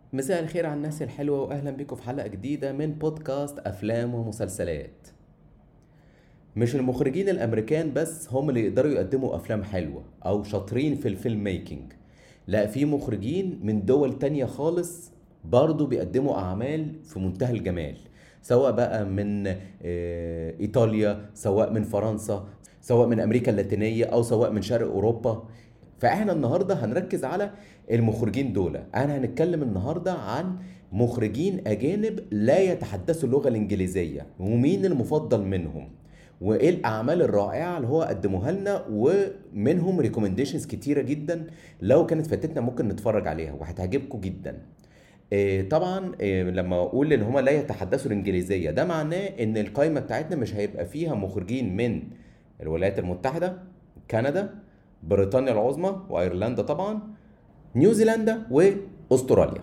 مساء الخير على الناس الحلوة وأهلا بكم في حلقة جديدة من بودكاست أفلام ومسلسلات مش المخرجين الأمريكان بس هم اللي يقدروا يقدموا أفلام حلوة أو شاطرين في الفيلم ميكنج لا في مخرجين من دول تانية خالص برضو بيقدموا أعمال في منتهى الجمال سواء بقى من آه، إيطاليا سواء من فرنسا سواء من أمريكا اللاتينية أو سواء من شرق أوروبا فاحنا النهارده هنركز على المخرجين دول انا هنتكلم النهارده عن مخرجين اجانب لا يتحدثوا اللغه الانجليزيه ومين المفضل منهم وايه الاعمال الرائعه اللي هو قدموها لنا ومنهم ريكومنديشنز كتيره جدا لو كانت فاتتنا ممكن نتفرج عليها وهتعجبكم جدا إيه طبعا إيه لما اقول ان هم لا يتحدثوا الانجليزيه ده معناه ان القائمه بتاعتنا مش هيبقى فيها مخرجين من الولايات المتحده كندا بريطانيا العظمى وايرلندا طبعا نيوزيلندا واستراليا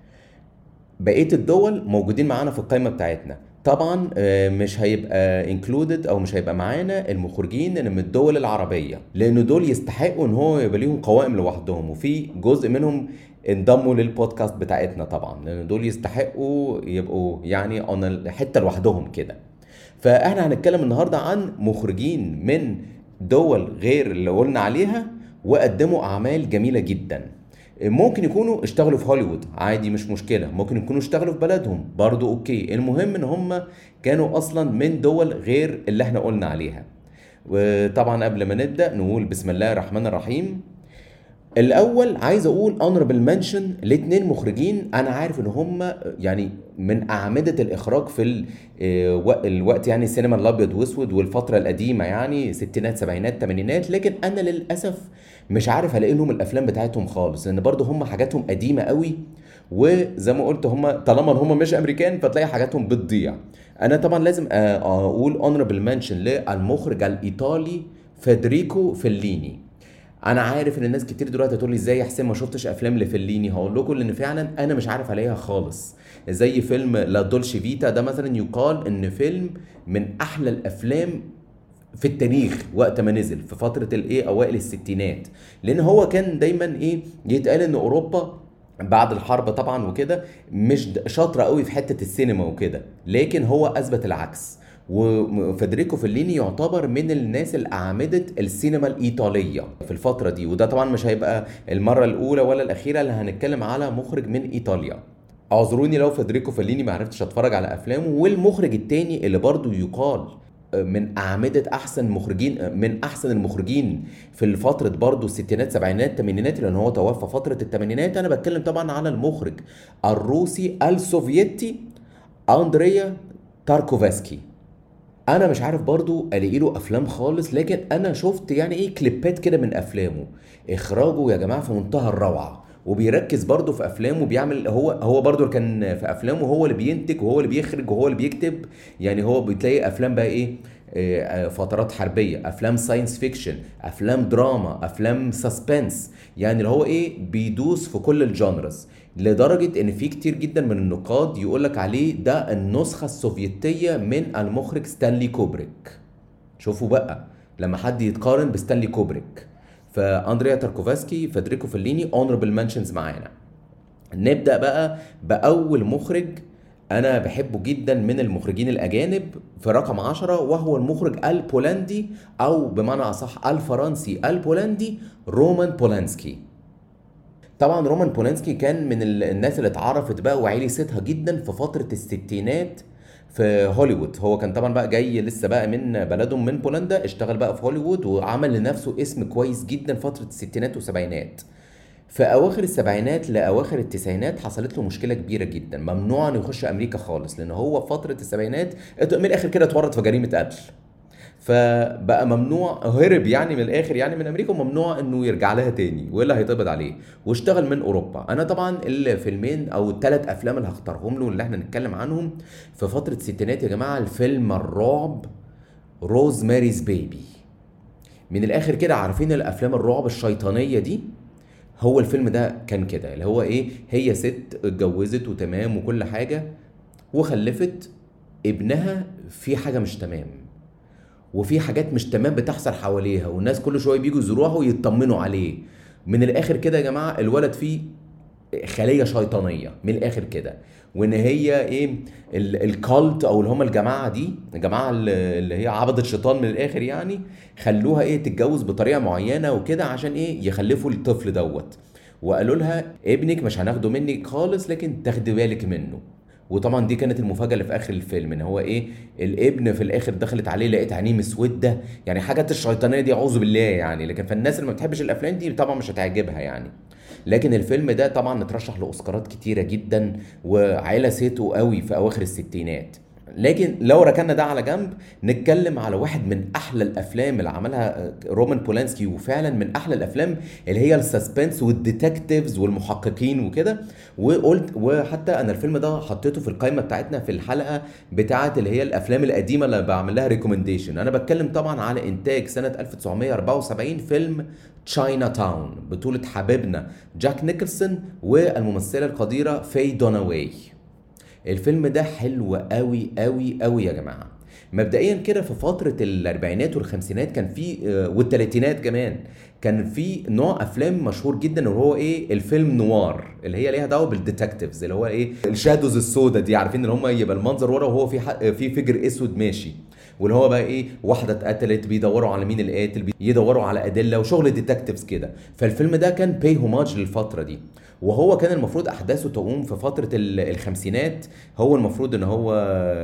بقيه الدول موجودين معانا في القائمه بتاعتنا طبعا آه، مش هيبقى انكلودد او مش هيبقى معانا المخرجين اللي من الدول العربيه لان دول يستحقوا ان هو يبقى ليهم قوائم لوحدهم وفي جزء منهم انضموا للبودكاست بتاعتنا طبعا لان دول يستحقوا يبقوا يعني on حته لوحدهم كده فاحنا هنتكلم النهارده عن مخرجين من دول غير اللي قلنا عليها وقدموا اعمال جميله جدا ممكن يكونوا اشتغلوا في هوليوود عادي مش مشكله ممكن يكونوا اشتغلوا في بلدهم برضو اوكي المهم ان هم كانوا اصلا من دول غير اللي احنا قلنا عليها وطبعا قبل ما نبدا نقول بسم الله الرحمن الرحيم الاول عايز اقول honorable منشن لاتنين مخرجين انا عارف ان هم يعني من اعمده الاخراج في ال- آه، و- الوقت يعني السينما الابيض واسود والفتره القديمه يعني ستينات سبعينات تمانينات لكن انا للاسف مش عارف الاقي لهم الافلام بتاعتهم خالص لان برضو هم حاجاتهم قديمه قوي وزي ما قلت هم طالما هم مش امريكان فتلاقي حاجاتهم بتضيع انا طبعا لازم آه، اقول honorable منشن للمخرج الايطالي فederico فيليني انا عارف ان الناس كتير دلوقتي هتقول لي ازاي يا حسين ما شفتش افلام لفليني هقول لكم لان فعلا انا مش عارف عليها خالص زي فيلم لا دولشي فيتا ده مثلا يقال ان فيلم من احلى الافلام في التاريخ وقت ما نزل في فتره الايه اوائل الستينات لان هو كان دايما ايه يتقال ان اوروبا بعد الحرب طبعا وكده مش د- شاطره قوي في حته السينما وكده لكن هو اثبت العكس وفederico فيليني يعتبر من الناس اللي اعمدت السينما الايطاليه في الفتره دي وده طبعا مش هيبقى المره الاولى ولا الاخيره اللي هنتكلم على مخرج من ايطاليا اعذروني لو فederico فيليني ما عرفتش اتفرج على افلامه والمخرج التاني اللي برضو يقال من أعمدة أحسن مخرجين من أحسن المخرجين في فترة برضو الستينات سبعينات تمانينات لأن هو توفى فترة التمانينات أنا بتكلم طبعا على المخرج الروسي السوفيتي أندريا تاركوفسكي انا مش عارف برضو الاقي له افلام خالص لكن انا شفت يعني ايه كليبات كده من افلامه اخراجه يا جماعه في منتهى الروعه وبيركز برضه في افلامه بيعمل هو هو برضه كان في افلامه هو اللي بينتج وهو اللي بيخرج وهو اللي بيكتب يعني هو بتلاقي افلام بقى ايه آه، آه، فترات حربيه افلام ساينس فيكشن افلام دراما افلام سسبنس يعني اللي هو ايه بيدوس في كل الجانرز لدرجه ان في كتير جدا من النقاد يقولك عليه ده النسخه السوفيتيه من المخرج ستانلي كوبريك شوفوا بقى لما حد يتقارن بستانلي كوبريك فاندريا تاركوفسكي فederico فيليني اونربل منشنز معانا نبدا بقى باول مخرج انا بحبه جدا من المخرجين الاجانب في رقم عشرة وهو المخرج البولندي او بمعنى اصح الفرنسي البولندي رومان بولانسكي طبعا رومان بولانسكي كان من ال- الناس اللي اتعرفت بقى وعلي صيتها جدا في فتره الستينات في هوليوود هو كان طبعا بقى جاي لسه بقى من بلدهم من بولندا اشتغل بقى في هوليوود وعمل لنفسه اسم كويس جدا فتره الستينات والسبعينات في اواخر السبعينات لاواخر التسعينات حصلت له مشكله كبيره جدا ممنوع انه يخش امريكا خالص لان هو في فتره السبعينات ات- من الاخر كده اتورط في جريمه قتل فبقى ممنوع هرب يعني من الاخر يعني من امريكا وممنوع انه يرجع لها تاني والا هيتقبض عليه واشتغل من اوروبا انا طبعا الفيلمين او الثلاث افلام اللي هختارهم له اللي احنا نتكلم عنهم في فتره الستينات يا جماعه الفيلم الرعب روز ماريز بيبي من الاخر كده عارفين الافلام الرعب الشيطانيه دي هو الفيلم ده كان كده اللي هو ايه هي ست اتجوزت وتمام وكل حاجه وخلفت ابنها في حاجه مش تمام وفي حاجات مش تمام بتحصل حواليها والناس كل شويه بيجوا يزوروها ويطمنوا عليه من الاخر كده يا جماعه الولد فيه خليه شيطانيه من الاخر كده وان هي ايه الكالت او اللي هم الجماعه دي الجماعه اللي هي عبدة شيطان من الاخر يعني خلوها ايه تتجوز بطريقه معينه وكده عشان ايه يخلفوا الطفل دوت وقالوا لها ابنك مش هناخده منك خالص لكن تاخدي بالك منه وطبعا دي كانت المفاجاه اللي في اخر الفيلم ان هو ايه الابن في الاخر دخلت عليه لقيت عينيه مسوده يعني حاجات الشيطانيه دي اعوذ بالله يعني لكن فالناس اللي ما بتحبش الافلام دي طبعا مش هتعجبها يعني لكن الفيلم ده طبعا اترشح لاوسكارات كتيره جدا وعيله سيته قوي في اواخر الستينات لكن لو ركنا ده على جنب نتكلم على واحد من احلى الافلام اللي عملها رومان بولانسكي وفعلا من احلى الافلام اللي هي السسبنس والديتكتيفز والمحققين وكده وقلت وحتى انا الفيلم ده حطيته في القائمه بتاعتنا في الحلقه بتاعه اللي هي الافلام القديمه اللي بعمل لها ريكومنديشن انا بتكلم طبعا على انتاج سنه 1974 فيلم تشاينا تاون بطوله حبيبنا جاك نيكلسون والممثله القديره في دوناواي الفيلم ده حلو قوي قوي قوي يا جماعه مبدئيا كده في فتره الاربعينات والخمسينات كان في والثلاثينات كمان كان في نوع افلام مشهور جدا وهو ايه الفيلم نوار اللي هي ليها دعوه بالديتكتيفز اللي هو ايه الشادوز السودا دي عارفين ان هم يبقى المنظر ورا وهو في في فجر اسود ماشي واللي هو بقى ايه واحده اتقتلت بيدوروا على مين القاتل يدوروا على ادله وشغل ديتكتيفز كده فالفيلم ده كان باي هوماج للفتره دي وهو كان المفروض احداثه تقوم في فتره الخمسينات هو المفروض ان هو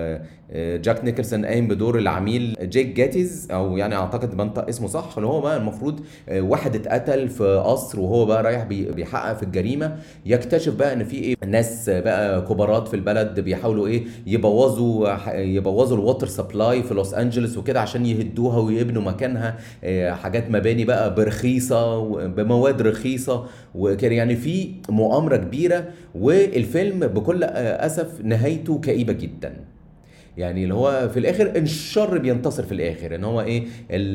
جاك نيكلسون قايم بدور العميل جيك جاتيز او يعني اعتقد بنطق اسمه صح اللي هو بقى المفروض واحد اتقتل في قصر وهو بقى رايح بيحقق في الجريمه يكتشف بقى ان في ايه ناس بقى كبارات في البلد بيحاولوا ايه يبوظوا يبوظوا الووتر سبلاي في لوس انجلوس وكده عشان يهدوها ويبنوا مكانها حاجات مباني بقى برخيصه بمواد رخيصه وكده يعني في مؤامره كبيره والفيلم بكل اسف نهايته كئيبه جدا يعني اللي هو في الاخر الشر بينتصر في الاخر ان هو ايه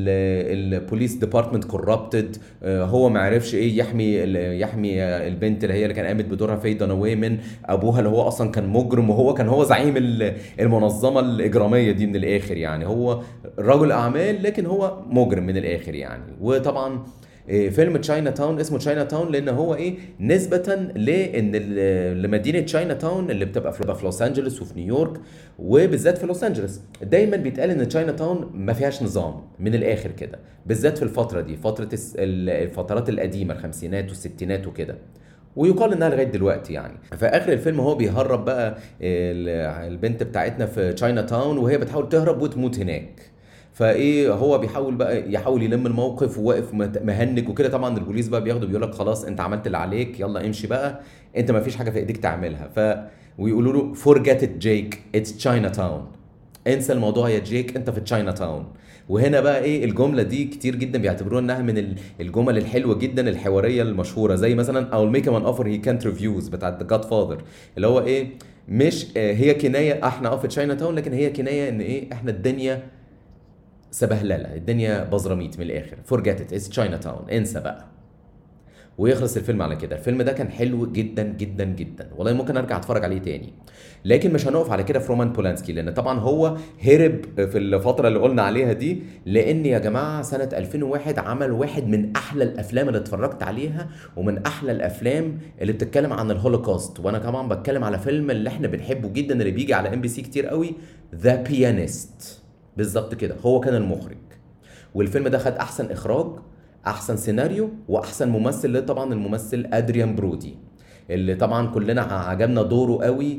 البوليس ديبارتمنت كوربتد هو ما عرفش ايه يحمي يحمي البنت اللي هي اللي كان قامت بدورها في داناوي من ابوها اللي هو اصلا كان مجرم وهو كان هو زعيم المنظمه الاجراميه دي من الاخر يعني هو رجل اعمال لكن هو مجرم من الاخر يعني وطبعا فيلم تشاينا تاون اسمه تشاينا تاون لان هو ايه نسبه لان لمدينه تشاينا تاون اللي بتبقى في لوس انجلوس وفي نيويورك وبالذات في لوس انجلوس دايما بيتقال ان تشاينا تاون ما فيهاش نظام من الاخر كده بالذات في الفتره دي فتره الفترات القديمه الخمسينات والستينات وكده ويقال انها لغايه دلوقتي يعني في اخر الفيلم هو بيهرب بقى البنت بتاعتنا في تشاينا تاون وهي بتحاول تهرب وتموت هناك فايه هو بيحاول بقى يحاول يلم الموقف وواقف مهنج وكده طبعا البوليس بقى بياخده بيقول لك خلاص انت عملت اللي عليك يلا امشي بقى انت ما فيش حاجه في ايديك تعملها ف ويقولوا له فورجيت ات جيك اتس تشاينا تاون انسى الموضوع يا جيك انت في تشاينا تاون وهنا بقى ايه الجمله دي كتير جدا بيعتبروها انها من الجمل الحلوه جدا الحواريه المشهوره زي مثلا I'll make him an offer he can't refuse بتاعت ذا جاد فاذر اللي هو ايه مش هي كنايه احنا اه في تشاينا تاون لكن هي كنايه ان ايه احنا الدنيا سبهلله الدنيا بزراميت من الاخر فورجيت ات اتس تشاينا تاون انسى بقى ويخلص الفيلم على كده الفيلم ده كان حلو جدا جدا جدا والله ممكن ارجع اتفرج عليه تاني لكن مش هنقف على كده في رومان بولانسكي لان طبعا هو هرب في الفتره اللي قلنا عليها دي لان يا جماعه سنه 2001 عمل واحد من احلى الافلام اللي اتفرجت عليها ومن احلى الافلام اللي بتتكلم عن الهولوكوست وانا كمان بتكلم على فيلم اللي احنا بنحبه جدا اللي بيجي على ام بي سي كتير قوي ذا بيانيست بالظبط كده هو كان المخرج والفيلم ده خد احسن اخراج احسن سيناريو واحسن ممثل اللي طبعا الممثل ادريان برودي اللي طبعا كلنا عجبنا دوره قوي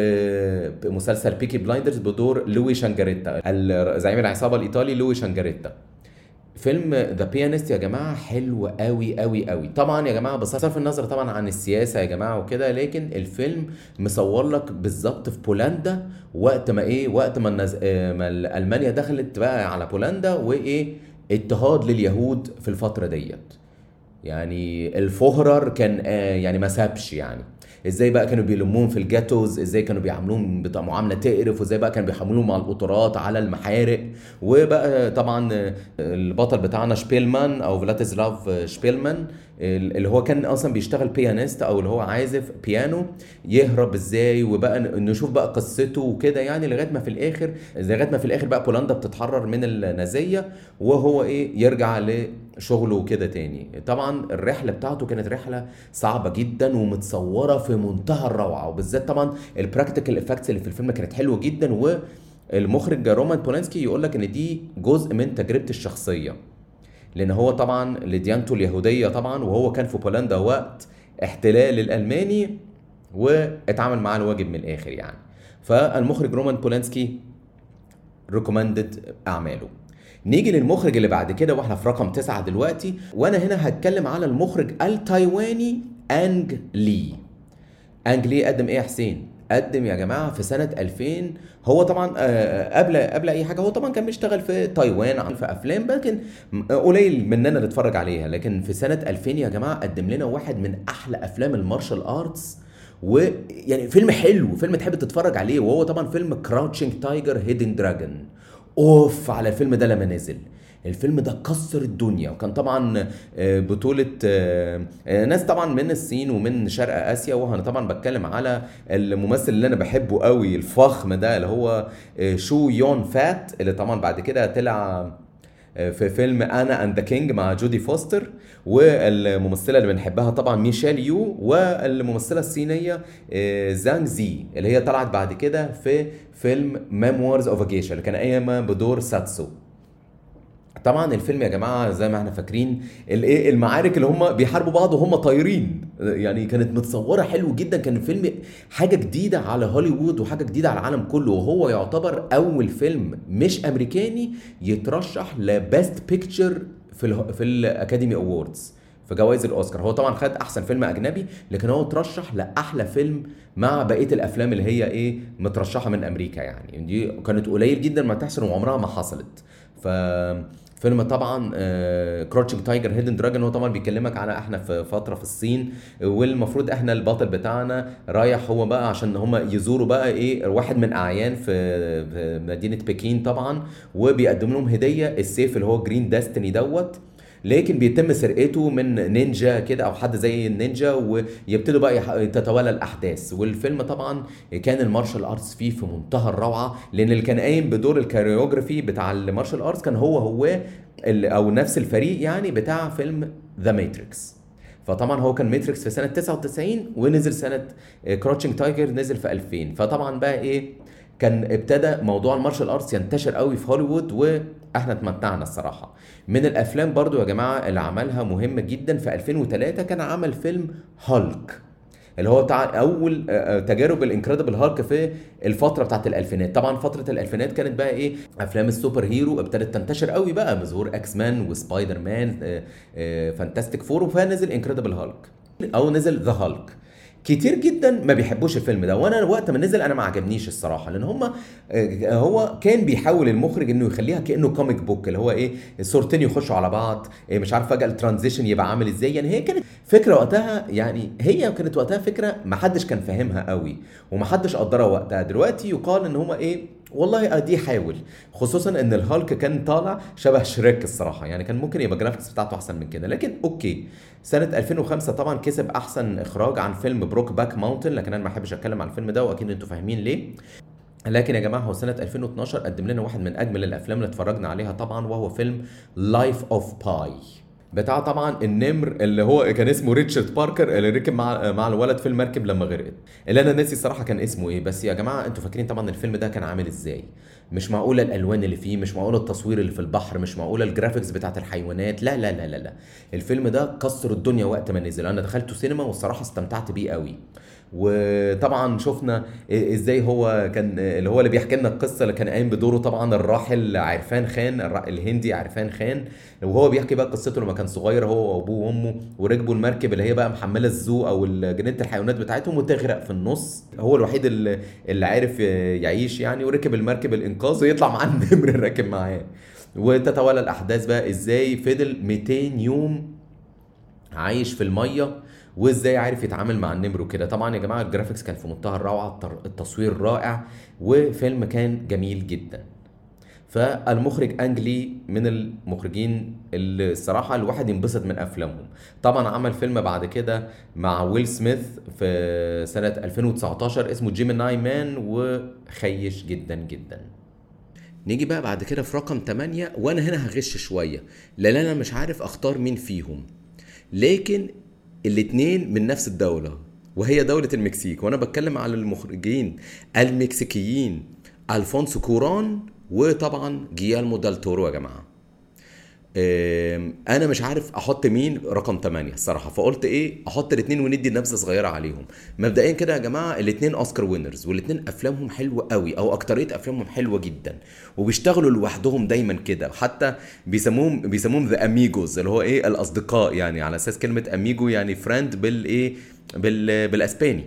في مسلسل بيكي بلايندرز بدور لوي شانجاريتا زعيم العصابه الايطالي لوي شانجاريتا فيلم ذا بيانيست يا جماعه حلو قوي قوي قوي طبعا يا جماعه بصرف النظر طبعا عن السياسه يا جماعه وكده لكن الفيلم مصور لك بالظبط في بولندا وقت ما ايه وقت ما, النز... ما المانيا دخلت بقى على بولندا وايه اضطهاد لليهود في الفتره ديت يعني الفهرر كان آه يعني ما سابش يعني ازاي بقى كانوا بيلموهم في الجاتوز ازاي كانوا بيعاملوهم معامله تقرف وازاي بقى كانوا بيحملوهم على القطارات على المحارق وبقى طبعا البطل بتاعنا شبيلمان او فلاتيسلاف شبيلمان اللي هو كان اصلا بيشتغل بيانيست او اللي هو عازف بيانو يهرب ازاي وبقى نشوف بقى قصته وكده يعني لغايه ما في الاخر لغايه ما في الاخر بقى بولندا بتتحرر من النازيه وهو ايه يرجع ل شغله كده تاني طبعا الرحله بتاعته كانت رحله صعبه جدا ومتصوره في منتهى الروعه وبالذات طبعا البراكتيكال افكتس اللي في الفيلم كانت حلوه جدا والمخرج رومان بولانسكي يقول لك ان دي جزء من تجربتي الشخصيه لان هو طبعا لديانته اليهوديه طبعا وهو كان في بولندا وقت احتلال الالماني واتعامل معاه الواجب من الاخر يعني فالمخرج رومان بولانسكي ريكومندد اعماله نيجي للمخرج اللي بعد كده واحنا في رقم تسعة دلوقتي وانا هنا هتكلم على المخرج التايواني انج لي انج لي قدم ايه يا حسين قدم يا جماعه في سنه 2000 هو طبعا آه، قبل قبل اي حاجه هو طبعا كان بيشتغل في تايوان في افلام لكن قليل مننا نتفرج عليها لكن في سنه 2000 يا جماعه قدم لنا واحد من احلى افلام المارشال ارتس ويعني فيلم حلو فيلم تحب تتفرج عليه وهو طبعا فيلم كراوتشنج تايجر هيدن دراجون اوف على الفيلم ده لما نزل الفيلم ده كسر الدنيا وكان طبعا آه، بطولة آه، آه، ناس طبعا من الصين ومن شرق اسيا وانا طبعا بتكلم على الممثل اللي انا بحبه قوي الفخم ده اللي هو شو يون فات اللي طبعا بعد كده طلع في فيلم انا اند ذا كينج مع جودي فوستر والممثله اللي بنحبها طبعا ميشيل يو والممثله الصينيه زانغ زي اللي هي طلعت بعد كده في فيلم ميموارز اوف جيشا اللي كان قايمه بدور ساتسو طبعا الفيلم يا جماعه زي ما احنا فاكرين الايه المعارك اللي هم بيحاربوا بعض وهم طايرين يعني كانت متصوره حلو جدا كان الفيلم حاجه جديده على هوليوود وحاجه جديده على العالم كله وهو يعتبر اول فيلم مش امريكاني يترشح لبيست بيكتشر في ال في الاكاديمي اووردز في جوائز الاوسكار هو طبعا خد احسن فيلم اجنبي لكن هو ترشح لاحلى فيلم مع بقيه الافلام اللي هي ايه مترشحه من امريكا يعني دي كانت قليل جدا ما تحصل وعمرها ما حصلت ف فيلم طبعا كروتشنج تايجر هيدن دراجون هو طبعا بيكلمك على احنا في فتره في الصين والمفروض احنا البطل بتاعنا رايح هو بقى عشان هم يزوروا بقى ايه واحد من اعيان في مدينه بكين طبعا وبيقدم لهم هديه السيف اللي هو جرين داستني دوت لكن بيتم سرقته من نينجا كده او حد زي النينجا ويبتدوا بقى تتوالى الاحداث والفيلم طبعا كان المارشال ارتس فيه في منتهى الروعه لان اللي كان قايم بدور الكاريوجرافي بتاع المارشال ارتس كان هو هو او نفس الفريق يعني بتاع فيلم ذا ماتريكس فطبعا هو كان ماتريكس في سنه 99 ونزل سنه كروتشنج تايجر نزل في 2000 فطبعا بقى ايه كان ابتدى موضوع المارشال ارتس ينتشر قوي في هوليوود واحنا اتمتعنا الصراحه من الافلام برضو يا جماعه اللي عملها مهمه جدا في 2003 كان عمل فيلم هالك اللي هو بتاع اول آه، آه، تجارب الانكريدبل هالك في الفتره بتاعت الالفينات طبعا فتره الالفينات كانت بقى ايه افلام السوبر هيرو ابتدت تنتشر قوي بقى بظهور اكس مان وسبايدر مان فانتاستيك فور فنزل انكريدبل هالك او نزل ذا هالك كتير جدا ما بيحبوش الفيلم ده وانا وقت ما نزل انا ما عجبنيش الصراحه لان هم آه، هو كان بيحاول المخرج انه يخليها كانه كوميك بوك اللي هو ايه صورتين يخشوا على بعض إيه مش عارف فجاه الترانزيشن يبقى عامل ازاي يعني هي كانت فكره وقتها يعني هي كانت وقتها فكره ما حدش كان فاهمها قوي وما حدش قدرها وقتها دلوقتي يقال ان هم ايه والله ادي حاول خصوصا ان الهالك كان طالع شبه شريك الصراحه يعني كان ممكن يبقى الجرافيكس بتاعته احسن من كده لكن اوكي سنه 2005 طبعا كسب احسن اخراج عن فيلم بروك باك ماونتن لكن انا ما بحبش اتكلم عن الفيلم ده واكيد انتوا فاهمين ليه لكن يا جماعه هو سنه 2012 قدم لنا واحد من اجمل الافلام اللي اتفرجنا عليها طبعا وهو فيلم لايف اوف باي بتاع طبعا النمر اللي هو كان اسمه ريتشارد باركر اللي ركب مع مع الولد في المركب لما غرقت اللي انا ناسي الصراحه كان اسمه ايه بس يا جماعه انتوا فاكرين طبعا الفيلم ده كان عامل ازاي مش معقوله الالوان اللي فيه مش معقوله التصوير اللي في البحر مش معقوله الجرافيكس بتاعت الحيوانات لا لا لا لا لا الفيلم ده كسر الدنيا وقت ما نزل انا دخلته سينما والصراحه استمتعت بيه قوي وطبعا شفنا ازاي هو كان اللي هو اللي بيحكي لنا القصه اللي كان قايم بدوره طبعا الراحل عرفان خان الهندي عرفان خان وهو بيحكي بقى قصته لما كان صغير هو وابوه وامه وركبوا المركب اللي هي بقى محمله الزو او جنينه الحيوانات بتاعتهم وتغرق في النص هو الوحيد اللي, اللي عارف يعيش يعني وركب المركب الانقاذ ويطلع معاه النمر راكب معاه وتتوالى الاحداث بقى ازاي فضل 200 يوم عايش في الميه وازاي عارف يتعامل مع النمر وكده طبعا يا جماعه الجرافيكس كان في منتهى الروعه التصوير رائع وفيلم كان جميل جدا فالمخرج انجلي من المخرجين اللي الصراحه الواحد ينبسط من افلامهم طبعا عمل فيلم بعد كده مع ويل سميث في سنه 2019 اسمه جيميناي مان وخيش جدا جدا نيجي بقى بعد كده في رقم 8 وانا هنا هغش شويه لان انا مش عارف اختار مين فيهم لكن الاتنين من نفس الدوله وهي دولة المكسيك وانا بتكلم على المخرجين المكسيكيين الفونسو كوران وطبعا جيالمو دال تورو يا جماعه آم، انا مش عارف احط مين رقم 8 الصراحه فقلت ايه احط الاثنين وندي نبذه صغيره عليهم مبدئيا كده يا جماعه الاثنين اوسكار وينرز والاثنين افلامهم حلوه قوي او اكتريه افلامهم حلوه جدا وبيشتغلوا لوحدهم دايما كده حتى بيسموهم بيسموهم ذا اميجوز اللي هو ايه الاصدقاء يعني على اساس كلمه اميجو يعني فريند بالايه بال بالاسباني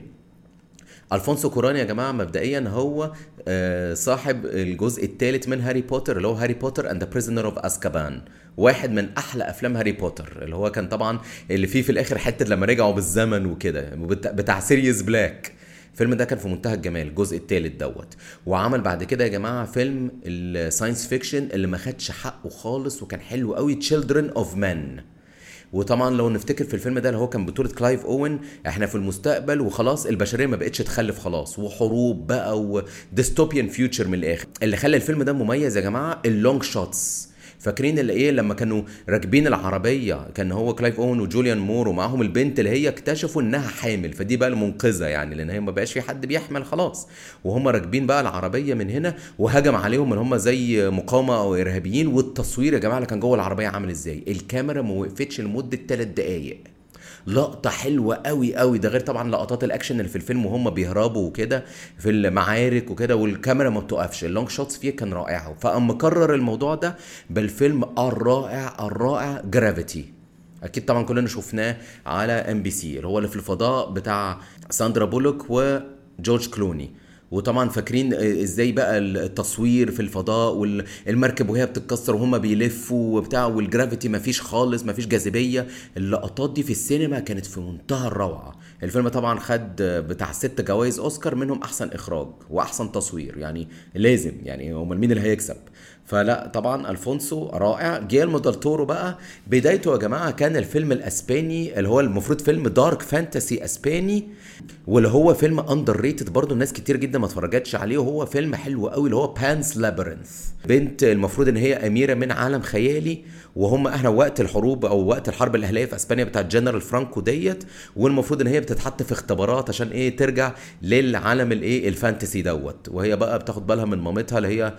الفونسو كوران يا جماعه مبدئيا هو آه، صاحب الجزء الثالث من هاري بوتر اللي هو هاري بوتر اند ذا بريزنر اوف اسكابان واحد من احلى افلام هاري بوتر اللي هو كان طبعا اللي فيه في الاخر حته لما رجعوا بالزمن وكده وبتاع- بتاع سيريوس بلاك الفيلم ده كان في منتهى الجمال الجزء الثالث دوت وعمل بعد كده يا جماعه فيلم الساينس فيكشن اللي ما خدش حقه خالص وكان حلو قوي تشيلدرن اوف مان وطبعا لو نفتكر في الفيلم ده اللي هو كان بطولة كلايف اوين احنا في المستقبل وخلاص البشرية ما بقتش تخلف خلاص وحروب بقى وديستوبيان فيوتشر من الاخر اللي خلى الفيلم ده مميز يا جماعة اللونج شوتس فاكرين اللي ايه لما كانوا راكبين العربيه كان هو كلايف اون وجوليان مور ومعاهم البنت اللي هي اكتشفوا انها حامل فدي بقى المنقذه يعني لان هي ما بقاش في حد بيحمل خلاص وهم راكبين بقى العربيه من هنا وهجم عليهم ان هم زي مقاومه او ارهابيين والتصوير يا جماعه اللي كان جوه العربيه عامل ازاي الكاميرا ما وقفتش لمده 3 دقائق لقطة حلوة قوي قوي ده غير طبعا لقطات الاكشن اللي في الفيلم وهم بيهربوا وكده في المعارك وكده والكاميرا ما بتوقفش اللونج شوتس فيه كان رائعة فقام مكرر الموضوع ده بالفيلم الرائع الرائع جرافيتي اكيد طبعا كلنا شفناه على ام بي سي اللي هو اللي في الفضاء بتاع ساندرا بولوك وجورج كلوني وطبعا فاكرين ازاي بقى التصوير في الفضاء والمركب وهي بتتكسر وهما بيلفوا وبتاع والجرافيتي مفيش خالص مفيش جاذبيه اللقطات دي في السينما كانت في منتهى الروعه الفيلم طبعا خد بتاع ست جوائز اوسكار منهم احسن اخراج واحسن تصوير يعني لازم يعني امال مين اللي هيكسب فلا طبعا الفونسو رائع جيلمو دال تورو بقى بدايته يا جماعه كان الفيلم الاسباني اللي هو المفروض فيلم دارك فانتسي اسباني واللي هو فيلم اندر ريتد برضه الناس كتير جدا ما اتفرجتش عليه وهو فيلم حلو قوي اللي هو بانس لابرنث بنت المفروض ان هي اميره من عالم خيالي وهم احنا وقت الحروب او وقت الحرب الاهليه في اسبانيا بتاعت جنرال فرانكو ديت والمفروض ان هي بتتحط في اختبارات عشان ايه ترجع للعالم الايه الفانتسي دوت وهي بقى بتاخد بالها من مامتها اللي هي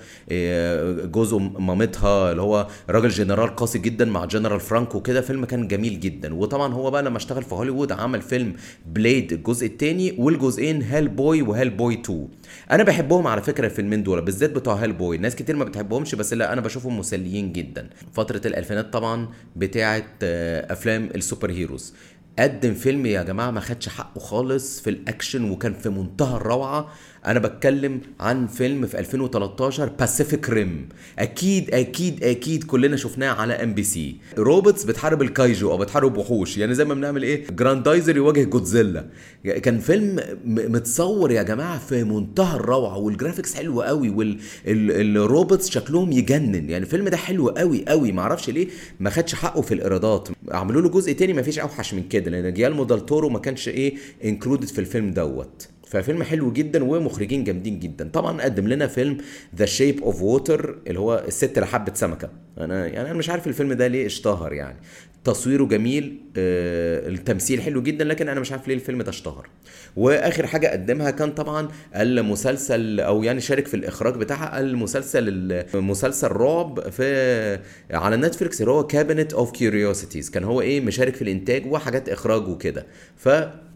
إيه جوز مامتها اللي هو راجل جنرال قاسي جدا مع جنرال فرانكو كده فيلم كان جميل جدا وطبعا هو بقى لما اشتغل في هوليوود عمل فيلم بليد الجزء الثاني والجزئين هيل بوي وهيل بوي 2 انا بحبهم على فكره الفيلمين دول بالذات بتوع هيل بوي ناس كتير ما بتحبهمش بس لا انا بشوفهم مسليين جدا فتره الالفينات طبعا بتاعه افلام السوبر هيروز قدم فيلم يا جماعه ما خدش حقه خالص في الاكشن وكان في منتهى الروعه انا بتكلم عن فيلم في 2013 باسيفيك ريم اكيد اكيد اكيد كلنا شفناه على ام بي سي روبوتس بتحارب الكايجو او بتحارب وحوش يعني زي ما بنعمل ايه جراندايزر يواجه جودزيلا كان فيلم متصور يا جماعه في منتهى الروعه والجرافيكس حلوه قوي والروبوتس شكلهم يجنن يعني الفيلم ده حلو قوي قوي ما اعرفش ليه ما خدش حقه في الايرادات عملوا له جزء تاني ما فيش اوحش من كده لان جيالمو دال تورو ما كانش ايه انكلودد في الفيلم دوت ففيلم حلو جدا ومخرجين جامدين جدا طبعا قدم لنا فيلم ذا شيب اوف ووتر اللي هو الست اللي حبت سمكه انا يعني انا مش عارف الفيلم ده ليه اشتهر يعني تصويره جميل آه التمثيل حلو جدا لكن انا مش عارف ليه الفيلم ده اشتهر واخر حاجه قدمها كان طبعا المسلسل او يعني شارك في الاخراج بتاعها المسلسل مسلسل رعب في على نتفليكس اللي هو كابينت اوف كيوريوسيتيز كان هو ايه مشارك في الانتاج وحاجات اخراج وكده ف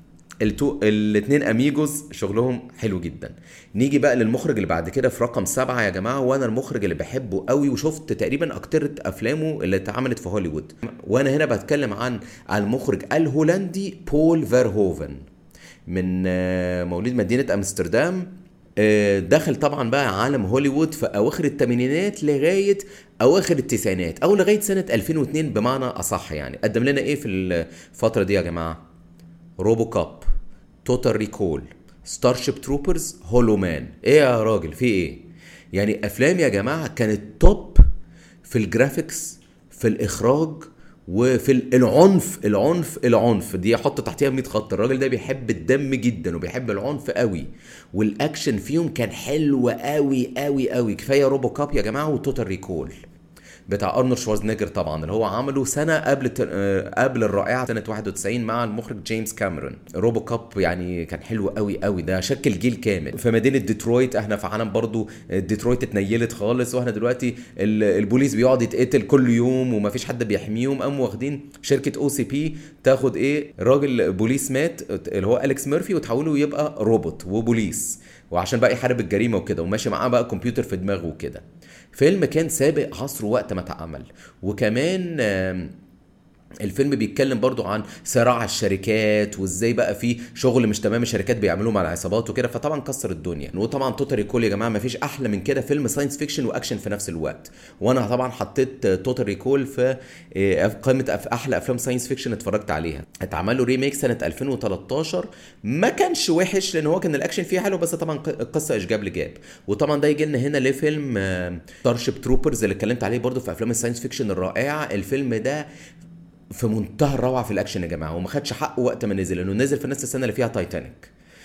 التو الاثنين اميجوز شغلهم حلو جدا نيجي بقى للمخرج اللي بعد كده في رقم سبعة يا جماعة وانا المخرج اللي بحبه قوي وشفت تقريبا اكتر افلامه اللي اتعملت في هوليوود وانا هنا بتكلم عن المخرج الهولندي بول فيرهوفن من مواليد مدينة امستردام دخل طبعا بقى عالم هوليوود في اواخر الثمانينات لغايه اواخر التسعينات او لغايه سنه 2002 بمعنى اصح يعني قدم لنا ايه في الفتره دي يا جماعه روبو كاب توتال ريكول ستار شيب تروبرز هولو مان ايه يا راجل في ايه يعني افلام يا جماعه كانت توب في الجرافيكس في الاخراج وفي العنف العنف العنف دي احط تحتيها 100 خط الراجل ده بيحب الدم جدا وبيحب العنف قوي والاكشن فيهم كان حلو قوي قوي قوي كفايه روبو كاب يا جماعه وتوتال ريكول بتاع ارنولد شوارزنيجر طبعا اللي هو عمله سنه قبل آه، قبل الرائعه سنه 91 مع المخرج جيمس كاميرون روبو كاب يعني كان حلو قوي قوي ده شكل جيل كامل في مدينه ديترويت احنا في عالم برضو ديترويت اتنيلت خالص واحنا دلوقتي البوليس بيقعد يتقتل كل يوم ومفيش حد بيحميهم قاموا واخدين شركه او سي بي تاخد ايه راجل بوليس مات اللي هو اليكس ميرفي وتحوله يبقى روبوت وبوليس وعشان بقى يحارب الجريمه وكده وماشي معاه بقى كمبيوتر في دماغه وكده فيلم كان سابق عصره وقت ما اتعمل وكمان الفيلم بيتكلم برضو عن صراع الشركات وازاي بقى في شغل مش تمام الشركات بيعملوه مع العصابات وكده فطبعا كسر الدنيا وطبعا توتال ريكول يا جماعه ما فيش احلى من كده فيلم ساينس فيكشن واكشن في نفس الوقت وانا طبعا حطيت توتال ريكول في آه، قائمه احلى افلام ساينس فيكشن اتفرجت عليها اتعمل له ريميك سنه 2013 ما كانش وحش لان هو كان الاكشن فيه حلو بس طبعا القصه اشجاب لجاب وطبعا ده يجي لنا هنا لفيلم ستارشيب تروبرز اللي اتكلمت عليه برضو في افلام الساينس فيكشن الرائعه الفيلم ده في منتهى الروعه في الاكشن يا جماعه وما خدش حقه وقت ما نزل لانه نزل في نفس السنه اللي فيها تايتانيك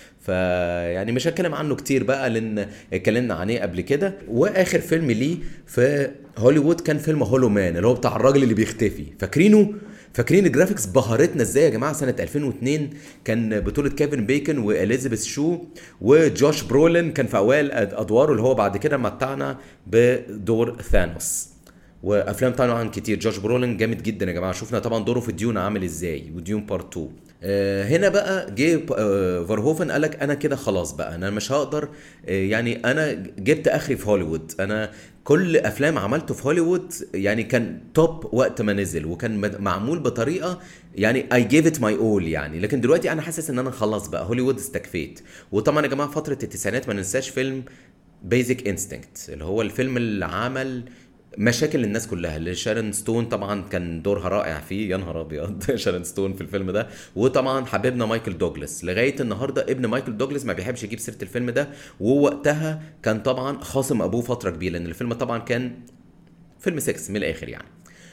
فيعني مش هتكلم عنه كتير بقى لان اتكلمنا عليه قبل كده واخر فيلم ليه في هوليوود كان فيلم هولو مان اللي هو بتاع الراجل اللي بيختفي فاكرينه فاكرين الجرافيكس بهرتنا ازاي يا جماعه سنه 2002 كان بطوله كيفن بيكن واليزابيث شو وجوش برولين كان في اوائل ادواره اللي هو بعد كده متعنا بدور ثانوس وافلام طبعا كتير جورج برولين جامد جدا يا جماعه شفنا طبعا دوره في ديون عامل ازاي وديون بارت 2 آه هنا بقى جه آه فارهوفن قال لك انا كده خلاص بقى انا مش هقدر آه يعني انا جبت اخري في هوليوود انا كل افلام عملته في هوليوود يعني كان توب وقت ما نزل وكان معمول بطريقه يعني اي جيف ات ماي اول يعني لكن دلوقتي انا حاسس ان انا خلاص بقى هوليوود استكفيت وطبعا يا جماعه فتره التسعينات ما ننساش فيلم بيزك انستنكت اللي هو الفيلم اللي عمل مشاكل الناس كلها اللي شارون ستون طبعا كان دورها رائع فيه يا نهار ابيض شارون ستون في الفيلم ده وطبعا حبيبنا مايكل دوجلاس لغايه النهارده ابن مايكل دوجلاس ما بيحبش يجيب سيره الفيلم ده ووقتها كان طبعا خاصم ابوه فتره كبيره لان الفيلم طبعا كان فيلم سكس من الاخر يعني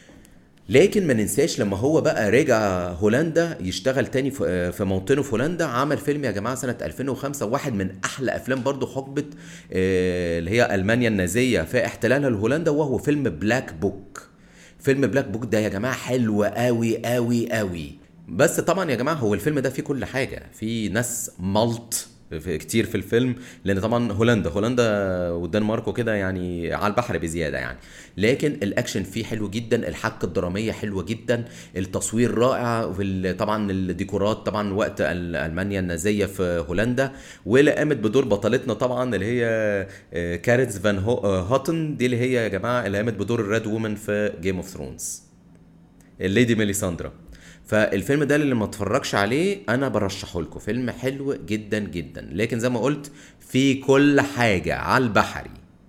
لكن ما ننساش لما هو بقى رجع هولندا يشتغل تاني في موطنه في هولندا عمل فيلم يا جماعه سنه 2005 واحد من احلى افلام برضه حقبه آه، اللي هي المانيا النازيه في احتلالها لهولندا وهو فيلم بلاك بوك فيلم بلاك بوك ده يا جماعه حلو قوي قوي قوي بس طبعا يا جماعه هو الفيلم ده فيه كل حاجه في ناس مالت في كتير في الفيلم لان طبعا هولندا هولندا والدنمارك وكده يعني على البحر بزياده يعني لكن الاكشن فيه حلو جدا الحبكه الدراميه حلوه جدا التصوير رائع طبعا الديكورات طبعا وقت المانيا النازيه في هولندا واللي قامت بدور بطلتنا طبعا اللي هي آه، كاريتس فان هوتن آه، دي اللي هي يا جماعه اللي قامت بدور الريد وومن في جيم اوف ثرونز الليدي ميليساندرا فالفيلم ده اللي ما اتفرجش عليه انا برشحه لكم فيلم حلو جدا جدا لكن زي ما قلت في كل حاجه على البحري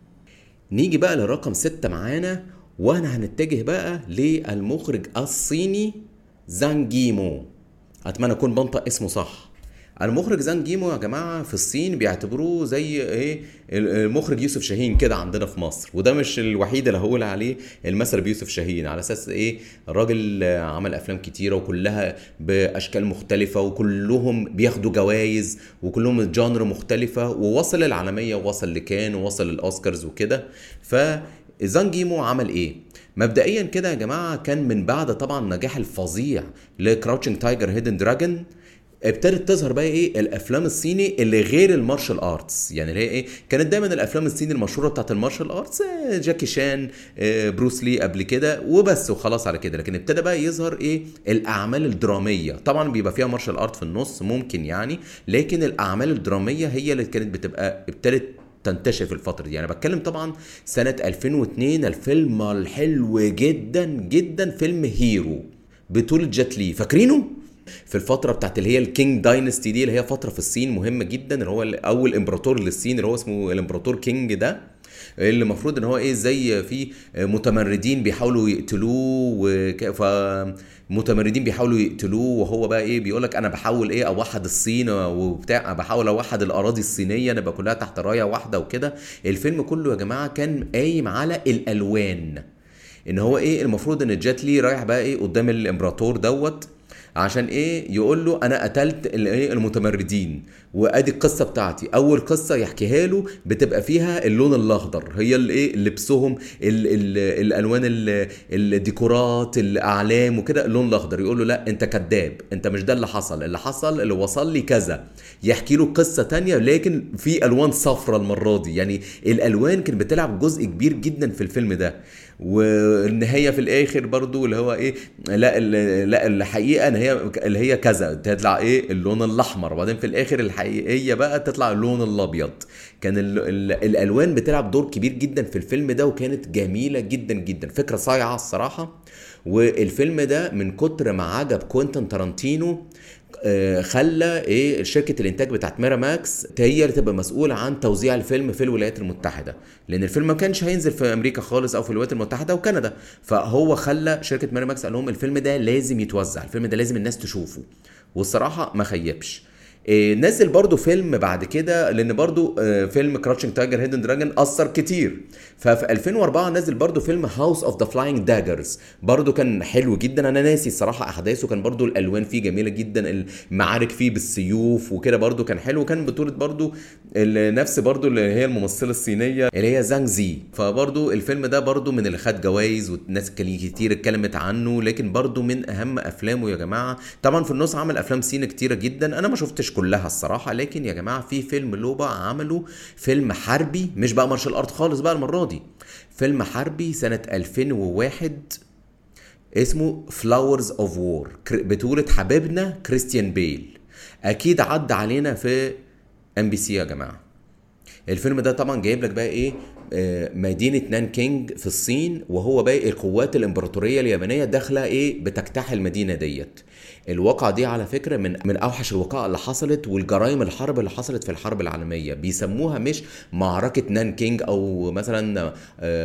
نيجي بقى لرقم ستة معانا وانا هنتجه بقى للمخرج الصيني زانجيمو اتمنى اكون بنطق اسمه صح المخرج زان جيمو يا جماعه في الصين بيعتبروه زي ايه المخرج يوسف شاهين كده عندنا في مصر وده مش الوحيد اللي هقول عليه المثل بيوسف شاهين على اساس ايه الراجل عمل افلام كتيره وكلها باشكال مختلفه وكلهم بياخدوا جوائز وكلهم جانر مختلفه ووصل العالميه ووصل لكان ووصل للاوسكارز وكده ف زان جيمو عمل ايه مبدئيا كده يا جماعه كان من بعد طبعا النجاح الفظيع لكراوتشنج تايجر هيدن دراجون ابتدت تظهر بقى ايه الافلام الصيني اللي غير المارشال ارتس يعني اللي هي ايه كانت دايما الافلام الصيني المشهوره بتاعت المارشال ارتس آه، جاكي شان آه، بروس لي قبل كده وبس وخلاص على كده لكن ابتدى بقى يظهر ايه الاعمال الدراميه طبعا بيبقى فيها مارشال ارت في النص ممكن يعني لكن الاعمال الدراميه هي اللي كانت بتبقى ابتدت تنتشر في الفترة دي أنا بتكلم طبعا سنة 2002 الفيلم الحلو جدا جدا فيلم هيرو بطولة جات لي فاكرينه؟ في الفتره بتاعت اللي هي الكينج داينستي دي اللي هي فتره في الصين مهمه جدا اللي هو اول امبراطور للصين اللي هو اسمه الامبراطور كينج ده اللي المفروض ان هو ايه زي في متمردين بيحاولوا يقتلوه وك... ف متمردين بيحاولوا يقتلوه وهو بقى ايه بيقول لك انا بحاول ايه اوحد الصين وبتاع بحاول اوحد الاراضي الصينيه نبقى كلها تحت رايه واحده وكده الفيلم كله يا جماعه كان قايم على الالوان ان هو ايه المفروض ان جيت لي رايح بقى ايه قدام الامبراطور دوت عشان ايه يقول له انا قتلت الايه المتمردين وادي القصه بتاعتي اول قصه يحكيها له بتبقى فيها اللون الاخضر هي الايه لبسهم ال ال الالوان ال الديكورات الاعلام وكده اللون الاخضر يقول له لا انت كذاب انت مش ده اللي حصل اللي حصل اللي وصل لي كذا يحكي له قصه تانية لكن في الوان صفرة المره دي يعني الالوان كانت بتلعب جزء كبير جدا في الفيلم ده والنهايه في الاخر برضو اللي هو ايه لا لا الحقيقه ان هي اللي هي كذا تطلع ايه اللون الاحمر وبعدين في الاخر الحقيقيه بقى تطلع اللون الابيض كان ال ال الالوان بتلعب دور كبير جدا في الفيلم ده وكانت جميله جدا جدا فكره صايعه الصراحه والفيلم ده من كتر ما عجب كوينتن تارانتينو آه، خلى ايه شركه الانتاج بتاعت ميرا ماكس هي اللي تبقى مسؤوله عن توزيع الفيلم في الولايات المتحده لان الفيلم ما كانش هينزل في امريكا خالص او في الولايات المتحده وكندا فهو خلى شركه ميرا ماكس قال لهم الفيلم ده لازم يتوزع الفيلم ده لازم الناس تشوفه والصراحه ما خيبش إيه نزل برضو فيلم بعد كده لان برضو آه، فيلم كراتشنج تايجر هيدن دراجون اثر كتير ففي 2004 نزل برضو فيلم هاوس اوف ذا فلاينج داجرز برضو كان حلو جدا انا ناسي الصراحه احداثه كان برضو الالوان فيه جميله جدا المعارك فيه بالسيوف وكده برضو كان حلو وكان بطوله برضو نفس برضو اللي هي الممثله الصينيه اللي هي زانج زي فبرضو الفيلم ده برضو من اللي خد جوائز والناس كتير اتكلمت عنه لكن برضو من اهم افلامه يا جماعه طبعا في النص عمل افلام صيني كتيره جدا انا ما شفتش كلها الصراحه لكن يا جماعه في فيلم لوبا عملوا فيلم حربي مش بقى مارشال ارت خالص بقى المره دي فيلم حربي سنه 2001 اسمه فلاورز اوف وور بطوله حبيبنا كريستيان بيل اكيد عدى علينا في ام بي سي يا جماعه الفيلم ده طبعا جايب لك بقى ايه آه، مدينة نانكينج في الصين وهو باقي القوات الامبراطورية اليابانية داخلة ايه بتجتاح المدينة ديت الواقعة دي على فكرة من من اوحش الوقائع اللي حصلت والجرائم الحرب اللي حصلت في الحرب العالمية بيسموها مش معركة نانكينج او مثلا آه،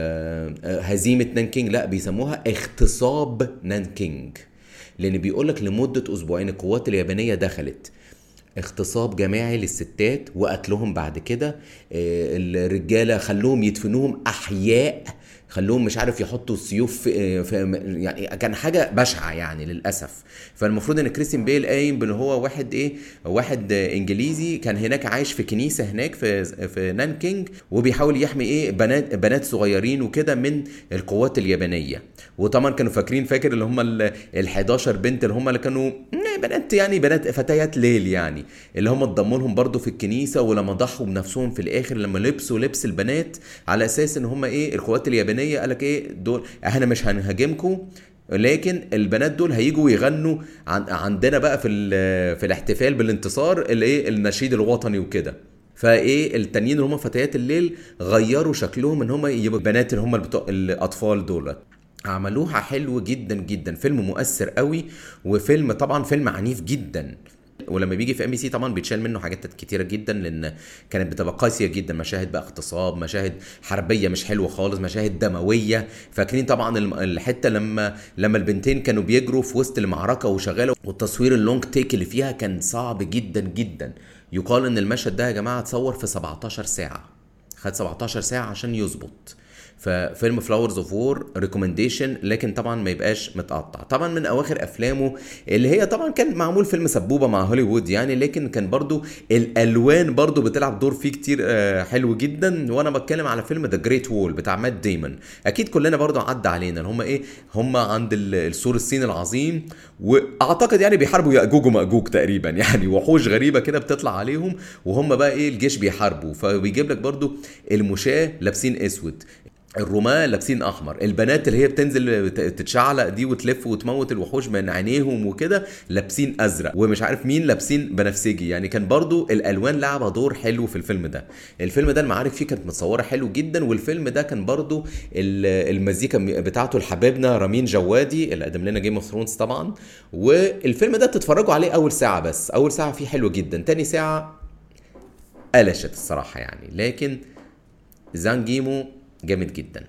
آه، هزيمة نانكينج لا بيسموها اغتصاب نانكينج لان بيقولك لمدة اسبوعين القوات اليابانية دخلت اغتصاب جماعي للستات وقتلهم بعد كده آه، الرجاله خلوهم يدفنوهم احياء خلوهم مش عارف يحطوا السيوف في, في يعني كان حاجه بشعه يعني للاسف فالمفروض ان كريستيان بيل قايم بان هو واحد ايه واحد انجليزي كان هناك عايش في كنيسه هناك في في نانكينج وبيحاول يحمي ايه بنات بنات صغيرين وكده من القوات اليابانيه وطبعا كانوا فاكرين فاكر اللي هم ال 11 بنت اللي هم اللي كانوا بنات يعني بنات فتيات ليل يعني اللي هم اتضموا لهم برضه في الكنيسه ولما ضحوا بنفسهم في الاخر لما لبسوا لبس البنات على اساس ان هم ايه القوات اليابانيه قال لك ايه دول احنا مش هنهاجمكم لكن البنات دول هيجوا يغنوا عندنا بقى في في الاحتفال بالانتصار الايه النشيد الوطني وكده فايه التانيين اللي هم فتيات الليل غيروا شكلهم ان هم يبقوا بنات اللي هم الاطفال دول عملوها حلو جدا جدا فيلم مؤثر قوي وفيلم طبعا فيلم عنيف جدا ولما بيجي في ام بي سي طبعا بيتشال منه حاجات كتيره جدا لان كانت بتبقى قاسيه جدا مشاهد بقى اغتصاب مشاهد حربيه مش حلوه خالص مشاهد دمويه فاكرين طبعا الحته لما لما البنتين كانوا بيجروا في وسط المعركه وشغاله والتصوير اللونج تيك اللي فيها كان صعب جدا جدا يقال ان المشهد ده يا جماعه اتصور في 17 ساعه خد 17 ساعه عشان يظبط ففيلم فلاورز اوف وور ريكومنديشن لكن طبعا ما يبقاش متقطع طبعا من اواخر افلامه اللي هي طبعا كان معمول فيلم سبوبه مع هوليوود يعني لكن كان برضو الالوان برضو بتلعب دور فيه كتير آه، حلو جدا وانا بتكلم على فيلم ذا جريت وول بتاع مات ديمون اكيد كلنا برضو عدى علينا هم ايه هم عند السور الصيني العظيم واعتقد يعني بيحاربوا ياجوج وماجوج تقريبا يعني وحوش غريبه كده بتطلع عليهم وهم بقى ايه الجيش بيحاربوا فبيجيب لك برضو المشاه لابسين اسود الرماة لابسين احمر البنات اللي هي بتنزل تتشعلق دي وتلف وتموت الوحوش من عينيهم وكده لابسين ازرق ومش عارف مين لابسين بنفسجي يعني كان برضو الالوان لعبه دور حلو في الفيلم ده الفيلم ده المعارك فيه كانت متصوره حلو جدا والفيلم ده كان برضو المزيكا بتاعته لحبيبنا رامين جوادي اللي قدم لنا جيم اوف ثرونز طبعا والفيلم ده تتفرجوا عليه اول ساعه بس اول ساعه فيه حلو جدا تاني ساعه قلشت الصراحه يعني لكن زانجيمو جامد جدا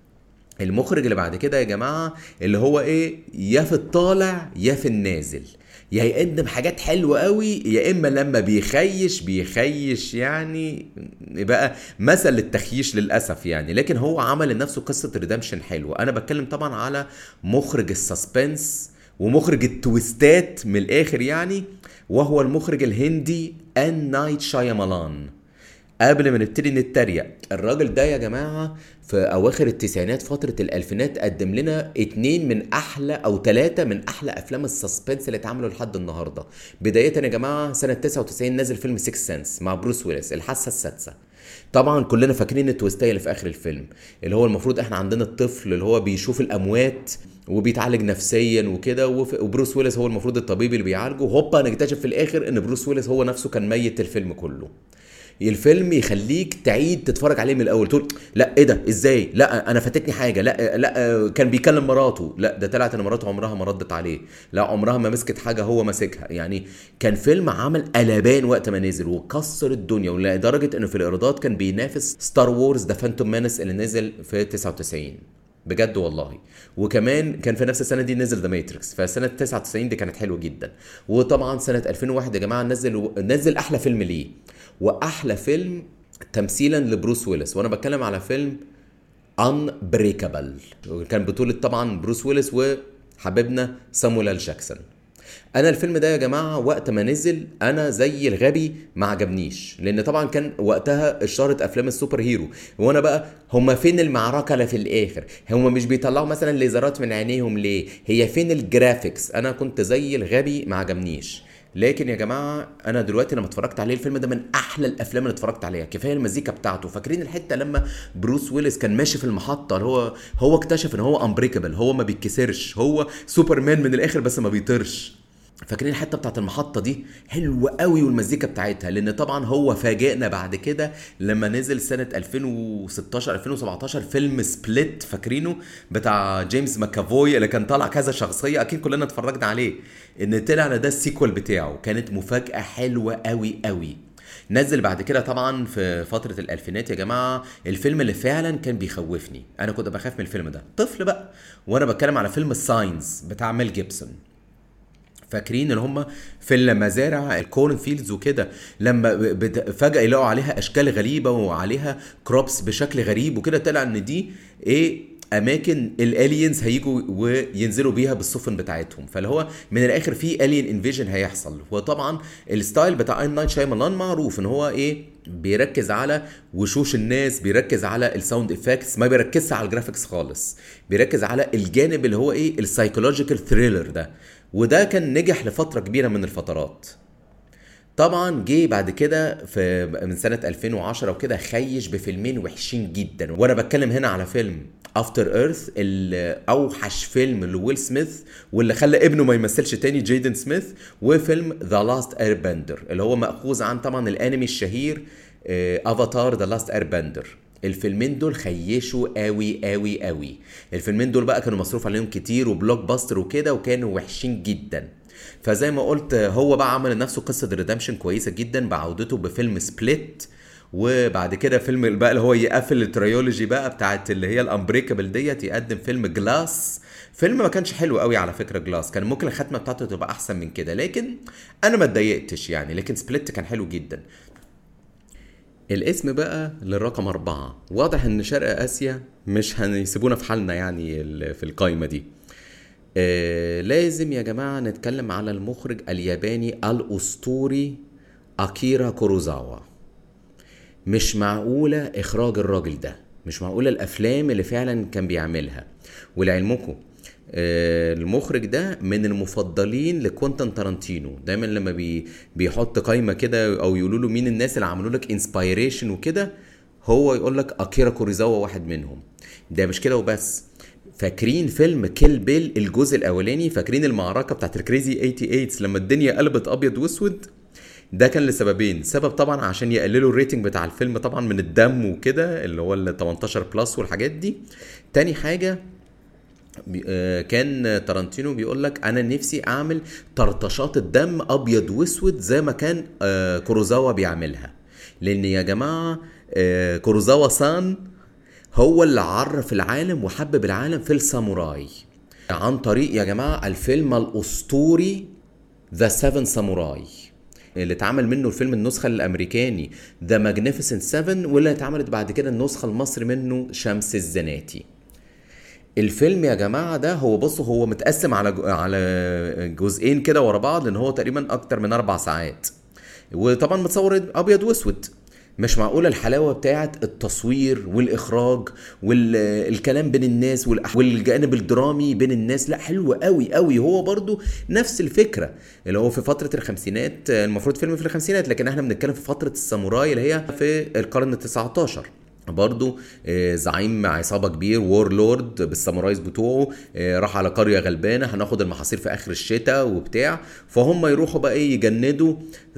المخرج اللي بعد كده يا جماعه اللي هو ايه يا في الطالع يا في النازل يا يقدم حاجات حلوة قوي يا اما لما بيخيش بيخيش يعني بقى مثل للتخييش للاسف يعني لكن هو عمل لنفسه قصة ريدمشن حلوة انا بتكلم طبعا على مخرج السسبنس ومخرج التويستات من الاخر يعني وهو المخرج الهندي ان نايت شايمالان قبل ما نبتدي نتريق الراجل ده يا جماعة في أواخر التسعينات فترة الألفينات قدم لنا اتنين من أحلى أو تلاتة من أحلى أفلام السسبنس اللي اتعملوا لحد النهاردة بداية يا جماعة سنة 99 نزل فيلم 6 سنس مع بروس ويلس الحاسة السادسة طبعا كلنا فاكرين التويستايه اللي في اخر الفيلم اللي هو المفروض احنا عندنا الطفل اللي هو بيشوف الاموات وبيتعالج نفسيا وكده وف- وبروس ويلس هو المفروض الطبيب اللي بيعالجه هوبا نكتشف في الاخر ان بروس ويلس هو نفسه كان ميت الفيلم كله الفيلم يخليك تعيد تتفرج عليه من الاول تقول لا ايه ده ازاي لا انا فاتتني حاجه لا لا كان بيكلم مراته لا ده طلعت ان مراته عمرها ما ردت عليه لا عمرها ما مسكت حاجه هو ماسكها يعني كان فيلم عمل قلبان وقت ما نزل وكسر الدنيا ولدرجه انه في الايرادات كان بينافس ستار وورز ذا فانتوم مانس اللي نزل في 99 بجد والله وكمان كان في نفس السنه دي نزل ذا ماتريكس فسنه 99 دي كانت حلوه جدا وطبعا سنه 2001 يا جماعه نزل نزل احلى فيلم ليه واحلى فيلم تمثيلا لبروس ويلس وانا بتكلم على فيلم انبريكابل كان بطولة طبعا بروس ويلس وحبيبنا سامويل ال جاكسون انا الفيلم ده يا جماعه وقت ما نزل انا زي الغبي ما عجبنيش لان طبعا كان وقتها اشتهرت افلام السوبر هيرو وانا بقى هما فين المعركه اللي في الاخر هما مش بيطلعوا مثلا ليزرات من عينيهم ليه هي فين الجرافيكس انا كنت زي الغبي ما عجبنيش لكن يا جماعه انا دلوقتي لما اتفرجت عليه الفيلم ده من احلى الافلام اللي اتفرجت عليها كفايه المزيكا بتاعته فاكرين الحته لما بروس ويلس كان ماشي في المحطه اللي هو هو اكتشف ان هو امبريكابل هو ما بيتكسرش هو سوبرمان من الاخر بس ما بيطيرش فاكرين الحته بتاعت المحطه دي حلوه قوي والمزيكا بتاعتها لان طبعا هو فاجئنا بعد كده لما نزل سنه 2016 2017 فيلم سبليت فاكرينه بتاع جيمس ماكافوي اللي كان طالع كذا شخصيه اكيد كلنا اتفرجنا عليه ان طلع ده السيكوال بتاعه كانت مفاجاه حلوه قوي قوي نزل بعد كده طبعا في فترة الألفينات يا جماعة الفيلم اللي فعلا كان بيخوفني أنا كنت بخاف من الفيلم ده طفل بقى وأنا بتكلم على فيلم الساينز بتاع ميل جيبسون فاكرين ان هم في المزارع الكورن فيلدز وكده لما بت- فجاه يلاقوا عليها اشكال غريبه وعليها كروبس بشكل غريب وكده طلع ان دي ايه اماكن الالينز هيجوا وينزلوا بيها بالسفن بتاعتهم فاللي هو من الاخر في الين انفيجن هيحصل وطبعا الستايل بتاع اين نايت شايمالان معروف ان هو ايه بيركز على وشوش الناس بيركز على الساوند افكتس ما بيركزش على الجرافيكس خالص بيركز على الجانب اللي هو ايه السايكولوجيكال ثريلر ده وده كان نجح لفتره كبيره من الفترات طبعا جه بعد كده في من سنه 2010 وكده خيش بفيلمين وحشين جدا وانا بتكلم هنا على فيلم افتر ايرث اوحش فيلم لويل سميث واللي خلى ابنه ما يمثلش تاني جيدن سميث وفيلم ذا لاست اير بندر اللي هو ماخوذ عن طبعا الانمي الشهير افاتار ذا لاست اير بندر الفيلمين دول خيشوا قوي قوي قوي الفيلمين دول بقى كانوا مصروف عليهم كتير وبلوك باستر وكده وكانوا وحشين جدا فزي ما قلت هو بقى عمل لنفسه قصه ريدمشن كويسه جدا بعودته بفيلم سبليت وبعد كده فيلم بقى اللي هو يقفل التريولوجي بقى بتاعت اللي هي الامبريكابل ديت يقدم فيلم جلاس فيلم ما كانش حلو قوي على فكره جلاس كان ممكن الختمه بتاعته تبقى احسن من كده لكن انا ما اتضايقتش يعني لكن سبليت كان حلو جدا الاسم بقى للرقم أربعة واضح إن شرق آسيا مش هيسيبونا في حالنا يعني ال- في القايمة دي آه لازم يا جماعة نتكلم على المخرج الياباني الأسطوري أكيرا كوروزاوا مش معقولة إخراج الراجل ده مش معقولة الأفلام اللي فعلا كان بيعملها ولعلمكم آه، المخرج ده من المفضلين لكوانتن تارانتينو دايما لما بي بيحط قايمه كده او يقولوا له مين الناس اللي عملوا لك انسبيريشن وكده هو يقول لك اكيرا كوريزاوا واحد منهم ده مش كده وبس فاكرين فيلم كيل بيل الجزء الاولاني فاكرين المعركه بتاعت الكريزي 88 لما الدنيا قلبت ابيض واسود ده كان لسببين سبب طبعا عشان يقللوا الريتنج بتاع الفيلم طبعا من الدم وكده اللي هو ال 18 بلس والحاجات دي تاني حاجه بي- آه، كان تارانتينو بيقول لك انا نفسي اعمل طرطشات الدم ابيض واسود زي ما كان آه، كوروزاوا بيعملها لان يا جماعه آه، كوروزاوا سان هو اللي عرف العالم وحبب العالم في الساموراي عن طريق يا جماعه الفيلم الاسطوري ذا سيفن ساموراي اللي اتعمل منه الفيلم النسخة الأمريكاني ذا ماجنيفيسنت 7 واللي اتعملت بعد كده النسخة المصري منه شمس الزناتي الفيلم يا جماعة ده هو بصوا هو متقسم على على جزئين كده ورا بعض لأن هو تقريبا أكتر من أربع ساعات وطبعا متصور أبيض وأسود مش معقولة الحلاوة بتاعت التصوير والإخراج والكلام بين الناس والجانب الدرامي بين الناس لا حلو قوي قوي هو برضو نفس الفكرة اللي هو في فترة الخمسينات المفروض فيلم في الخمسينات لكن احنا بنتكلم في فترة الساموراي اللي هي في القرن التسعة عشر برضو زعيم عصابه كبير وور لورد بالسامورايز بتوعه راح على قريه غلبانه هناخد المحاصيل في اخر الشتاء وبتاع فهم يروحوا بقى ايه يجندوا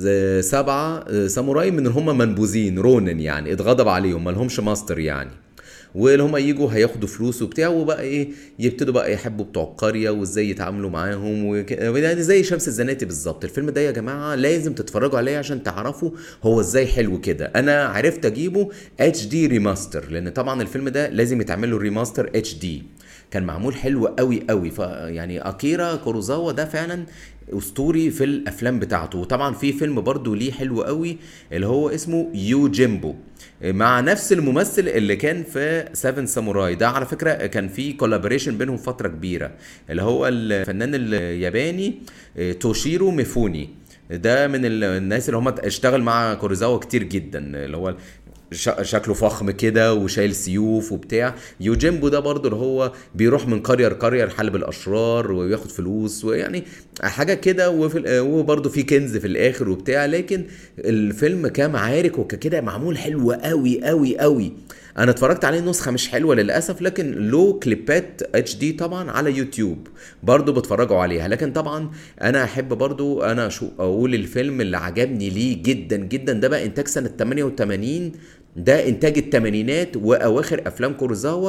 سبعه ساموراي من هم منبوذين رونن يعني اتغضب عليهم ما لهمش ماستر يعني واللي هم يجوا هياخدوا فلوس وبتاع وبقى ايه يبتدوا بقى يحبوا بتوع القريه وازاي يتعاملوا معاهم وك... يعني زي شمس الزناتي بالظبط الفيلم ده يا جماعه لازم تتفرجوا عليه عشان تعرفوا هو ازاي حلو كده انا عرفت اجيبه اتش دي ريماستر لان طبعا الفيلم ده لازم يتعمل له ريماستر اتش دي كان معمول حلو قوي قوي فيعني اكيرا كوروزاوا ده فعلا اسطوري في الافلام بتاعته وطبعا في فيلم برضو ليه حلو قوي اللي هو اسمه يو جيمبو مع نفس الممثل اللي كان في سيفن ساموراي ده على فكره كان في كولابوريشن بينهم فتره كبيره اللي هو الفنان الياباني توشيرو ميفوني ده من الناس اللي هم اشتغل مع كوريزاوا كتير جدا اللي هو شكله فخم كده وشايل سيوف وبتاع يوجيمبو ده برضه اللي هو بيروح من قريه لقريه لحلب الاشرار وياخد فلوس ويعني حاجه كده وبرضه في كنز في الاخر وبتاع لكن الفيلم كمعارك وكده معمول حلو قوي قوي قوي انا اتفرجت عليه نسخه مش حلوه للاسف لكن له كليبات اتش دي طبعا على يوتيوب برضو بتفرجوا عليها لكن طبعا انا احب برضو انا شو اقول الفيلم اللي عجبني ليه جدا جدا ده بقى انتاج سنه 88 ده انتاج الثمانينات واواخر افلام كوروزاوا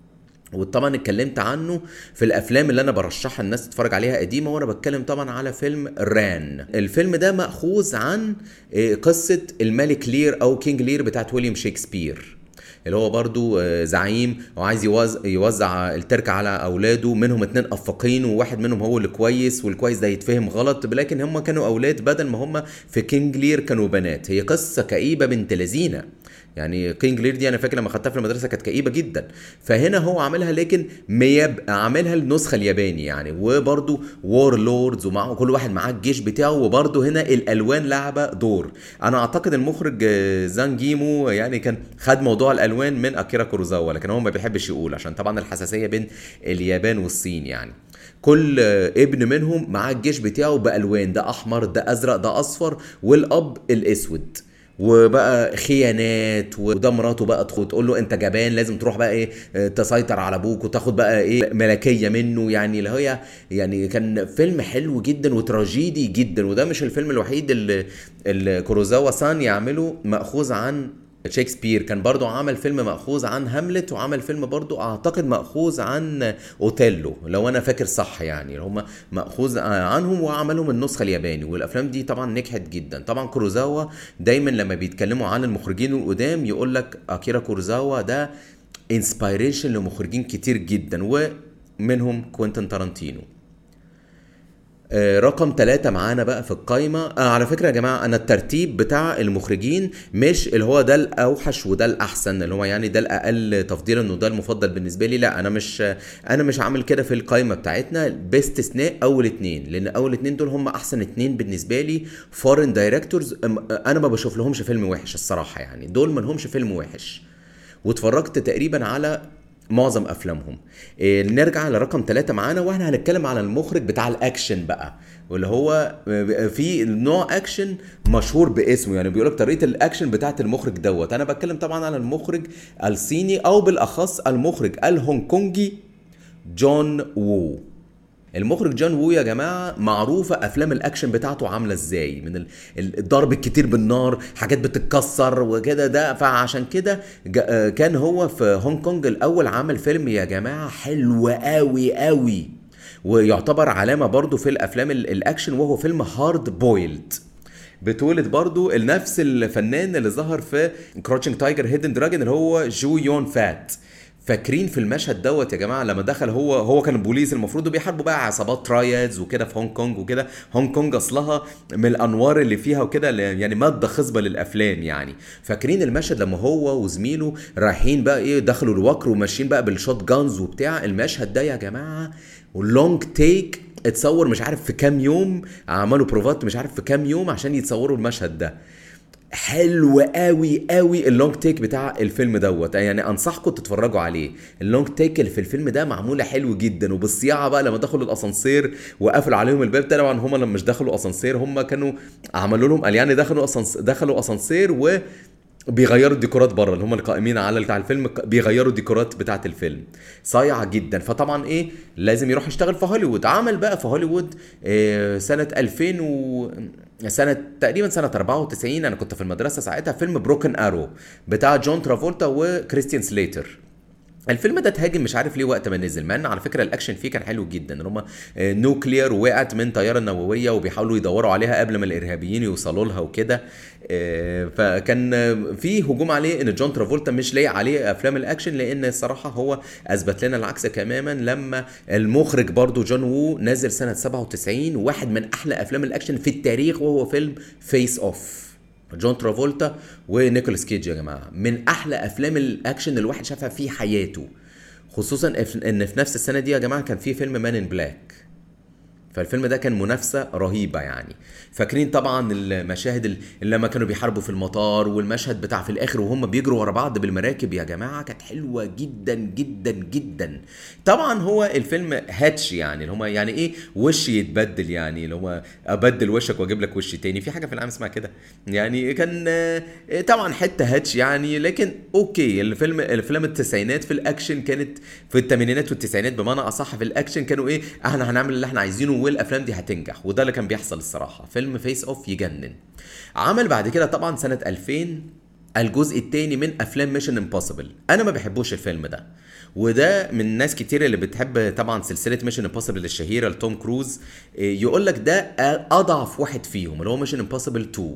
وطبعا اتكلمت عنه في الافلام اللي انا برشحها الناس تتفرج عليها قديمه وانا بتكلم طبعا على فيلم ران الفيلم ده ماخوذ عن قصه الملك لير او كينج لير بتاعت ويليام شكسبير اللي هو برضو زعيم وعايز يوزع, يوزع التركة على اولاده منهم اتنين افاقين وواحد منهم هو اللي كويس والكويس ده يتفهم غلط لكن هم كانوا اولاد بدل ما هم في كينج لير كانوا بنات هي قصه كئيبه بنت لذينه يعني كينج لير دي انا فاكر لما خدتها في المدرسه كانت كئيبه جدا فهنا هو عاملها لكن مياب عاملها النسخه الياباني يعني وبرده وور لوردز ومعه كل واحد معاه الجيش بتاعه وبرده هنا الالوان لعبه دور انا اعتقد المخرج زانجيمو يعني كان خد موضوع الالوان من اكيرا كوروزاوا لكن هو ما بيحبش يقول عشان طبعا الحساسيه بين اليابان والصين يعني كل ابن منهم معاه الجيش بتاعه بالوان ده احمر ده ازرق ده اصفر والاب الاسود وبقى خيانات وده مراته بقى تقول له انت جبان لازم تروح بقى ايه تسيطر على ابوك وتاخد بقى ايه ملكيه منه يعني اللي هي يعني كان فيلم حلو جدا وتراجيدي جدا وده مش الفيلم الوحيد اللي, اللي كوروزاوا سان يعمله ماخوذ عن شكسبير كان برضو عمل فيلم مأخوذ عن هاملت وعمل فيلم برضو اعتقد مأخوذ عن اوتيلو لو انا فاكر صح يعني هم مأخوذ عنهم وعملهم النسخة الياباني والافلام دي طبعا نجحت جدا طبعا كوروزاوا دايما لما بيتكلموا عن المخرجين القدام يقول لك اكيرا كوروزاوا ده انسبيريشن لمخرجين كتير جدا ومنهم كوينتن تارانتينو رقم ثلاثة معانا بقى في القايمة آه على فكرة يا جماعة أنا الترتيب بتاع المخرجين مش اللي هو ده الأوحش وده الأحسن اللي هو يعني ده الأقل تفضيلا وده المفضل بالنسبة لي لا أنا مش أنا مش عامل كده في القايمة بتاعتنا باستثناء أول اتنين لأن أول اتنين دول هم أحسن اتنين بالنسبة لي فورن دايركتورز أنا ما بشوف لهمش فيلم وحش الصراحة يعني دول ما لهمش فيلم وحش واتفرجت تقريبا على معظم افلامهم إيه نرجع لرقم ثلاثة معانا واحنا هنتكلم على المخرج بتاع الاكشن بقى واللي هو في نوع اكشن مشهور باسمه يعني بيقول لك طريقه الاكشن بتاعت المخرج دوت انا بتكلم طبعا على المخرج الصيني او بالاخص المخرج الهونج كونجي جون وو المخرج جون وو يا جماعه معروفه افلام الاكشن بتاعته عامله ازاي من الضرب الكتير بالنار حاجات بتتكسر وكده ده فعشان كده كان هو في هونج كونج الاول عمل فيلم يا جماعه حلو قوي قوي ويعتبر علامه برضو في الافلام الاكشن وهو فيلم هارد بويلد بطولة برضو نفس الفنان اللي ظهر في كروتشنج تايجر هيدن دراجون اللي هو جو يون فات فاكرين في المشهد دوت يا جماعه لما دخل هو هو كان بوليس المفروض بيحاربوا بقى عصابات ترايدز وكده في هونج كونج وكده هونج كونج اصلها من الانوار اللي فيها وكده يعني ماده خصبه للافلام يعني فاكرين المشهد لما هو وزميله رايحين بقى ايه دخلوا الوكر وماشيين بقى بالشوت جانز وبتاع المشهد ده يا جماعه ولونج تيك اتصور مش عارف في كام يوم عملوا بروفات مش عارف في كام يوم عشان يتصوروا المشهد ده حلو قوي قوي اللونج تيك بتاع الفيلم دوت يعني انصحكم تتفرجوا عليه اللونج تيك اللي في الفيلم ده معموله حلو جدا وبالصياعه بقى لما دخلوا الاسانسير وقفلوا عليهم الباب طبعا هم لما مش دخلوا اسانسير هم كانوا عملوا لهم قال يعني دخلوا أسانسير دخلوا اسانسير و بيغيروا الديكورات بره اللي هم القائمين على بتاع الفيلم بيغيروا الديكورات بتاعه الفيلم صايعه جدا فطبعا ايه لازم يروح يشتغل في هوليوود عمل بقى في هوليوود إيه سنه 2000 و سنة تقريبا سنة 94 أنا كنت في المدرسة ساعتها فيلم بروكن أرو بتاع جون ترافولتا وكريستيان سليتر الفيلم ده اتهاجم مش عارف ليه وقت ما نزل مع ان على فكره الاكشن فيه كان حلو جدا ان هم نوكلير وقعت من طياره نوويه وبيحاولوا يدوروا عليها قبل ما الارهابيين يوصلوا لها وكده آه، فكان في هجوم عليه ان جون ترافولتا مش لايق عليه افلام الاكشن لان الصراحه هو اثبت لنا العكس تماما لما المخرج برضو جون وو نزل سنه 97 واحد من احلى افلام الاكشن في التاريخ وهو فيلم فيس اوف جون ترافولتا ونيكولاس كيج يا جماعه من احلى افلام الاكشن اللي الواحد شافها في حياته خصوصا ان في نفس السنه دي يا جماعه كان في فيلم مان ان بلاك فالفيلم ده كان منافسه رهيبه يعني فاكرين طبعا المشاهد اللي لما كانوا بيحاربوا في المطار والمشهد بتاع في الاخر وهم بيجروا ورا بعض بالمراكب يا جماعه كانت حلوه جدا جدا جدا طبعا هو الفيلم هاتش يعني اللي هم يعني ايه وش يتبدل يعني اللي هو ابدل وشك واجيب لك وش تاني في حاجه في العالم اسمها كده يعني كان طبعا حته هاتش يعني لكن اوكي الفيلم الافلام التسعينات في الاكشن كانت في الثمانينات والتسعينات بمعنى اصح في الاكشن كانوا ايه احنا هنعمل اللي احنا عايزينه والافلام دي هتنجح وده اللي كان بيحصل الصراحه فيلم فيس اوف يجنن عمل بعد كده طبعا سنه 2000 الجزء الثاني من افلام ميشن امبوسيبل انا ما بحبوش الفيلم ده وده من ناس كتير اللي بتحب طبعا سلسله ميشن امبوسيبل الشهيره لتوم كروز يقول لك ده اضعف واحد فيهم اللي هو ميشن امبوسيبل 2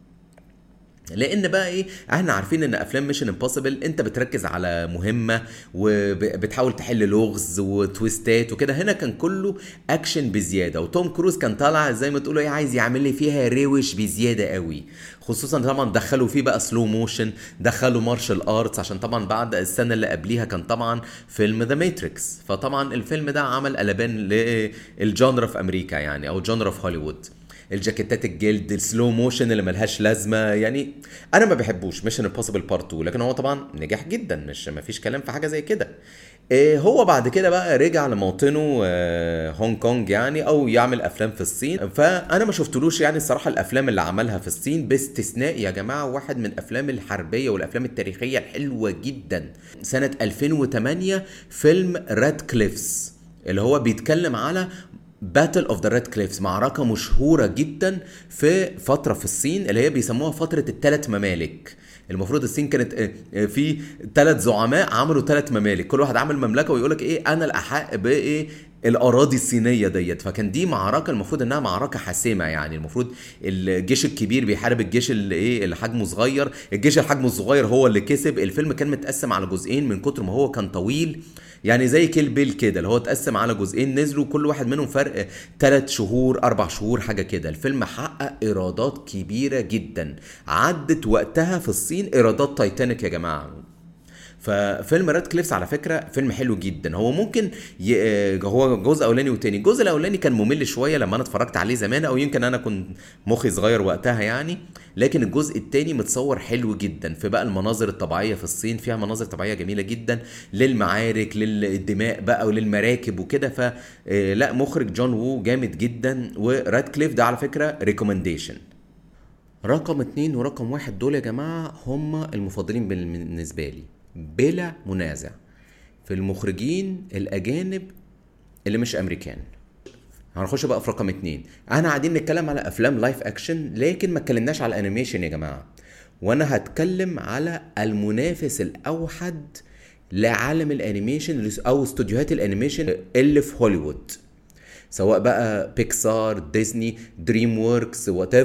لان بقى ايه احنا عارفين ان افلام ميشن امبوسيبل انت بتركز على مهمه وبتحاول تحل لغز وتويستات وكده هنا كان كله اكشن بزياده وتوم كروز كان طالع زي ما تقولوا ايه عايز يعمل لي فيها روش بزياده قوي خصوصا طبعا دخلوا فيه بقى سلو موشن دخلوا مارشال ارتس عشان طبعا بعد السنه اللي قبليها كان طبعا فيلم ذا ماتريكس فطبعا الفيلم ده عمل قلبان للجانرا في امريكا يعني او جانرا في هوليوود الجاكيتات الجلد السلو موشن اللي ملهاش لازمه يعني انا ما بحبوش ميشن امبوسيبل بارت 2 لكن هو طبعا نجح جدا مش ما فيش كلام في حاجه زي كده إيه هو بعد كده بقى رجع لموطنه آه هونج كونج يعني او يعمل افلام في الصين فانا ما شفتلوش يعني الصراحه الافلام اللي عملها في الصين باستثناء يا جماعه واحد من الافلام الحربيه والافلام التاريخيه الحلوه جدا سنه 2008 فيلم راد كليفز اللي هو بيتكلم على باتل اوف ذا ريد كليفز معركه مشهوره جدا في فتره في الصين اللي هي بيسموها فتره الثلاث ممالك المفروض الصين كانت آه، آه، في ثلاث زعماء عملوا ثلاث ممالك كل واحد عمل مملكه ويقول لك ايه انا الاحق بايه الاراضي الصينيه ديت فكان دي معركه المفروض انها معركه حاسمه يعني المفروض الجيش الكبير بيحارب الجيش اللي ايه اللي حجمه صغير الجيش اللي حجمه صغير هو اللي كسب الفيلم كان متقسم على جزئين من كتر ما هو كان طويل يعني زي كيل بيل كده اللي هو اتقسم على جزئين نزلوا كل واحد منهم فرق ثلاث شهور اربع شهور حاجه كده الفيلم حقق ايرادات كبيره جدا عدت وقتها في الصين ايرادات تايتانيك يا جماعه ففيلم راد كليفز على فكره فيلم حلو جدا هو ممكن ي... هو جزء اولاني وتاني الجزء الاولاني كان ممل شويه لما انا اتفرجت عليه زمان او يمكن انا كنت مخي صغير وقتها يعني لكن الجزء التاني متصور حلو جدا في بقى المناظر الطبيعيه في الصين فيها مناظر طبيعيه جميله جدا للمعارك للدماء بقى وللمراكب وكده فلا مخرج جون وو جامد جدا وراد كليف ده على فكره ريكومنديشن رقم اتنين ورقم واحد دول يا جماعة هما المفضلين بالنسبة لي بلا منازع في المخرجين الأجانب اللي مش أمريكان هنخش بقى في رقم اتنين احنا قاعدين نتكلم على افلام لايف اكشن لكن ما اتكلمناش على انيميشن يا جماعه وانا هتكلم على المنافس الاوحد لعالم الانيميشن او استوديوهات الانيميشن اللي في هوليوود سواء بقى بيكسار ديزني دريم ووركس وات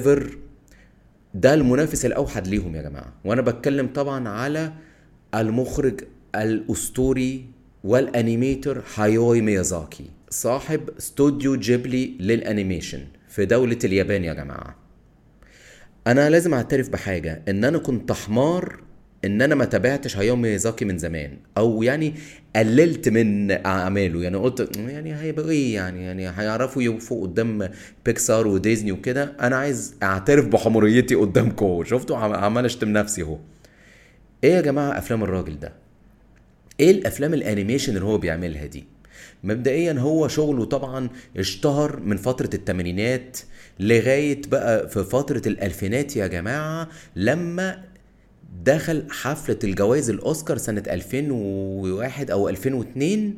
ده المنافس الاوحد ليهم يا جماعه وانا بتكلم طبعا على المخرج الاسطوري والانيميتر هايوي ميازاكي صاحب استوديو جيبلي للانيميشن في دولة اليابان يا جماعة انا لازم اعترف بحاجة ان انا كنت حمار ان انا ما تابعتش هايو ميازاكي من زمان او يعني قللت من اعماله يعني قلت يعني هيبقى ايه يعني يعني هيعرفوا يوقفوا قدام بيكسار وديزني وكده انا عايز اعترف بحموريتي قدامكم شفتوا عمال اشتم نفسي اهو ايه يا جماعه افلام الراجل ده ايه الافلام الانيميشن اللي هو بيعملها دي مبدئيا هو شغله طبعا اشتهر من فترة التمانينات لغاية بقى في فترة الألفينات يا جماعة لما دخل حفلة الجوائز الأوسكار سنة 2001 أو 2002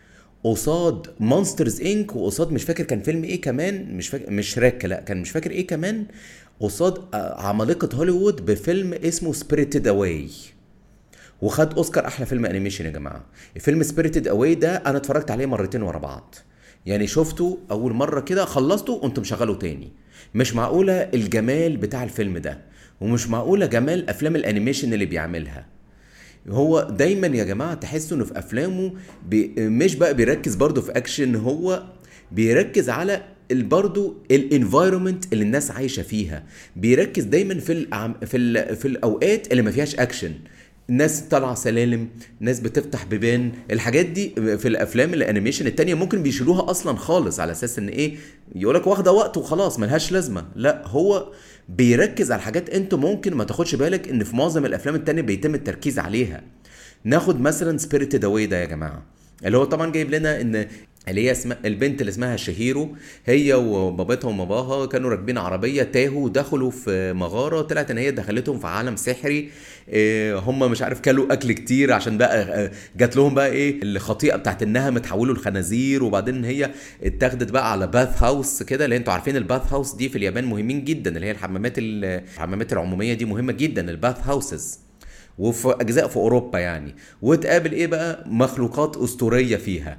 قصاد مونسترز انك وقصاد مش فاكر كان فيلم ايه كمان مش فاكر مش راك لا كان مش فاكر ايه كمان قصاد عمالقة هوليوود بفيلم اسمه سبيريتد اواي وخد اوسكار احلى فيلم انيميشن يا جماعه فيلم سبيريتد اواي ده انا اتفرجت عليه مرتين ورا بعض يعني شفته اول مره كده خلصته قمت مشغله تاني مش معقوله الجمال بتاع الفيلم ده ومش معقوله جمال افلام الانيميشن اللي بيعملها هو دايما يا جماعه تحسوا انه في افلامه بي مش بقى بيركز برضه في اكشن هو بيركز على برضه الانفايرمنت اللي الناس عايشه فيها بيركز دايما في الأعم... في ال... في الاوقات اللي ما فيهاش اكشن ناس طالعه سلالم ناس بتفتح بيبان الحاجات دي في الافلام الانيميشن التانية ممكن بيشيلوها اصلا خالص على اساس ان ايه يقولك واخده وقت وخلاص ملهاش لازمه لا هو بيركز على حاجات انت ممكن ما تاخدش بالك ان في معظم الافلام التانية بيتم التركيز عليها ناخد مثلا سبيريتد اواي ده يا جماعه اللي هو طبعا جايب لنا ان اللي هي اسمها البنت اللي اسمها شهيرو هي وبابتها وماماها كانوا راكبين عربيه تاهوا ودخلوا في مغاره طلعت ان هي دخلتهم في عالم سحري هم مش عارف كلوا اكل كتير عشان بقى جات لهم بقى ايه الخطيئه بتاعت انها متحولوا لخنازير وبعدين هي اتاخدت بقى على باث هاوس كده اللي انتوا عارفين الباث هاوس دي في اليابان مهمين جدا اللي هي الحمامات الحمامات العموميه دي مهمه جدا الباث هاوسز وفي اجزاء في اوروبا يعني وتقابل ايه بقى مخلوقات اسطوريه فيها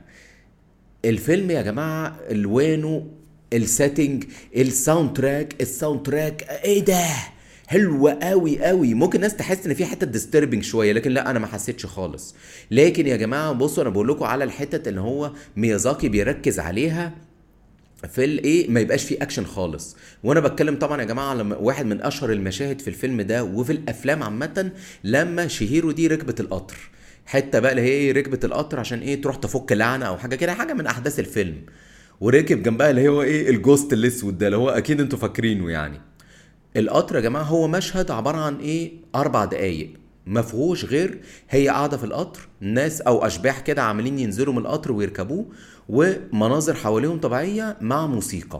الفيلم يا جماعه الوانه السيتنج الساوند تراك الساوند تراك ايه ده حلوه قوي قوي ممكن ناس تحس ان في حته ديستربنج شويه لكن لا انا ما حسيتش خالص لكن يا جماعه بصوا انا بقول لكم على الحتت اللي هو ميازاكي بيركز عليها في الايه ما يبقاش فيه اكشن خالص وانا بتكلم طبعا يا جماعه لما واحد من اشهر المشاهد في الفيلم ده وفي الافلام عامه لما شهيرو دي ركبت القطر حته بقى اللي هي ركبت القطر عشان ايه تروح تفك لعنه او حاجه كده حاجه من احداث الفيلم وركب جنبها اللي هو ايه الجوست الاسود ده اللي هو اكيد انتوا فاكرينه يعني القطر يا جماعه هو مشهد عباره عن ايه اربع دقايق ما فيهوش غير هي قاعده في القطر ناس او اشباح كده عاملين ينزلوا من القطر ويركبوه ومناظر حواليهم طبيعيه مع موسيقى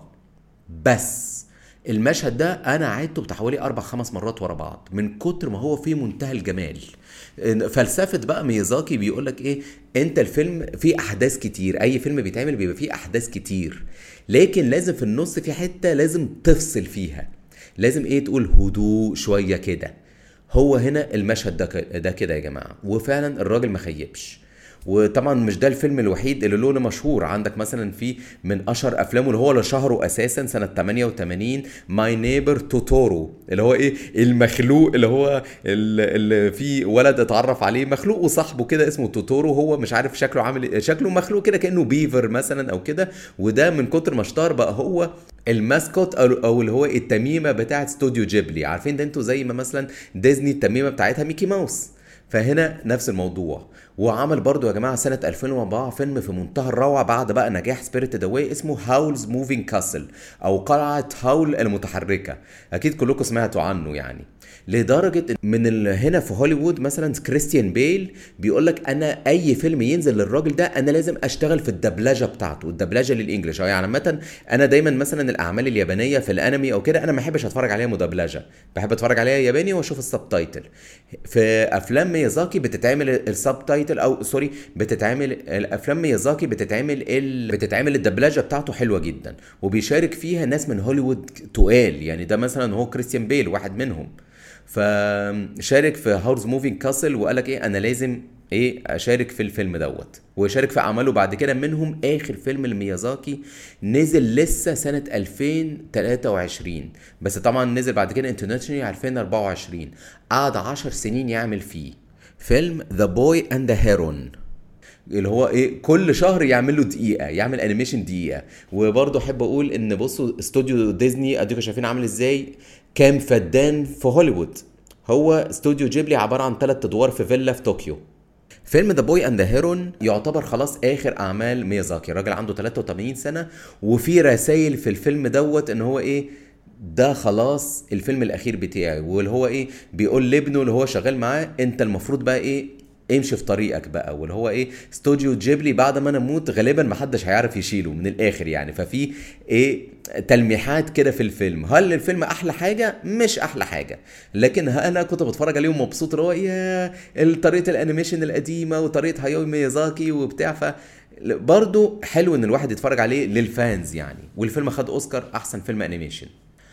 بس المشهد ده انا عدته بتاع حوالي اربع خمس مرات ورا بعض من كتر ما هو فيه منتهى الجمال فلسفه بقى ميازاكي بيقول لك ايه انت الفيلم فيه احداث كتير اي فيلم بيتعمل بيبقى فيه احداث كتير لكن لازم في النص في حته لازم تفصل فيها لازم ايه تقول هدوء شويه كده هو هنا المشهد ده ده كده يا جماعه وفعلا الراجل ما خيبش وطبعا مش ده الفيلم الوحيد اللي له مشهور عندك مثلا في من اشهر افلامه اللي هو اللي شهره اساسا سنه 88 ماي نيبر توتورو اللي هو ايه المخلوق اللي هو اللي في ولد اتعرف عليه مخلوق وصاحبه كده اسمه توتورو هو مش عارف شكله عامل شكله مخلوق كده كانه بيفر مثلا او كده وده من كتر ما اشتهر بقى هو الماسكوت او اللي هو التميمه بتاعه استوديو جيبلي عارفين ده انتوا زي ما مثلا ديزني التميمه بتاعتها ميكي ماوس فهنا نفس الموضوع وعمل برضو يا جماعه سنه 2004 فيلم في منتهى الروعه بعد بقى نجاح سبيريتد اواي اسمه هاولز موفينج كاسل او قلعه هاول المتحركه اكيد كلكم سمعتوا عنه يعني لدرجه من هنا في هوليوود مثلا كريستيان بيل بيقول لك انا اي فيلم ينزل للراجل ده انا لازم اشتغل في الدبلجه بتاعته الدبلجه للانجليش يعني عامه انا دايما مثلا الاعمال اليابانيه في الانمي او كده انا ما بحبش اتفرج عليها مدبلجه بحب اتفرج عليها ياباني واشوف السبتايتل في افلام ميازاكي بتتعمل السبتايتل او سوري بتتعمل الافلام ميازاكي بتتعمل ال... بتتعمل الدبلجه بتاعته حلوه جدا وبيشارك فيها ناس من هوليوود تقال يعني ده مثلا هو كريستيان بيل واحد منهم فشارك في هاورز موفينج كاسل وقال لك ايه انا لازم ايه اشارك في الفيلم دوت وشارك في اعماله بعد كده منهم اخر فيلم لميازاكي نزل لسه سنه 2023 بس طبعا نزل بعد كده انترناشونال 2024 قعد 10 سنين يعمل فيه فيلم ذا بوي اند ذا هيرون اللي هو ايه كل شهر يعمل له دقيقه يعمل انيميشن دقيقه وبرضه احب اقول ان بصوا استوديو ديزني اديكم شايفين عامل ازاي كام فدان في هوليوود هو استوديو جيبلي عباره عن ثلاث ادوار في فيلا في طوكيو فيلم ذا بوي اند ذا هيرون يعتبر خلاص اخر اعمال ميازاكي الراجل عنده 83 سنه وفي رسائل في الفيلم دوت ان هو ايه ده خلاص الفيلم الاخير بتاعي واللي هو ايه بيقول لابنه اللي هو شغال معاه انت المفروض بقى ايه امشي في طريقك بقى واللي هو ايه استوديو جيبلي بعد ما انا اموت غالبا محدش هيعرف يشيله من الاخر يعني ففي ايه تلميحات كده في الفيلم هل الفيلم احلى حاجه مش احلى حاجه لكن انا كنت بتفرج عليه ومبسوط اللي هو يا طريقه الانيميشن القديمه وطريقه هايو ميازاكي وبتاع ف برضه حلو ان الواحد يتفرج عليه للفانز يعني والفيلم خد اوسكار احسن فيلم انيميشن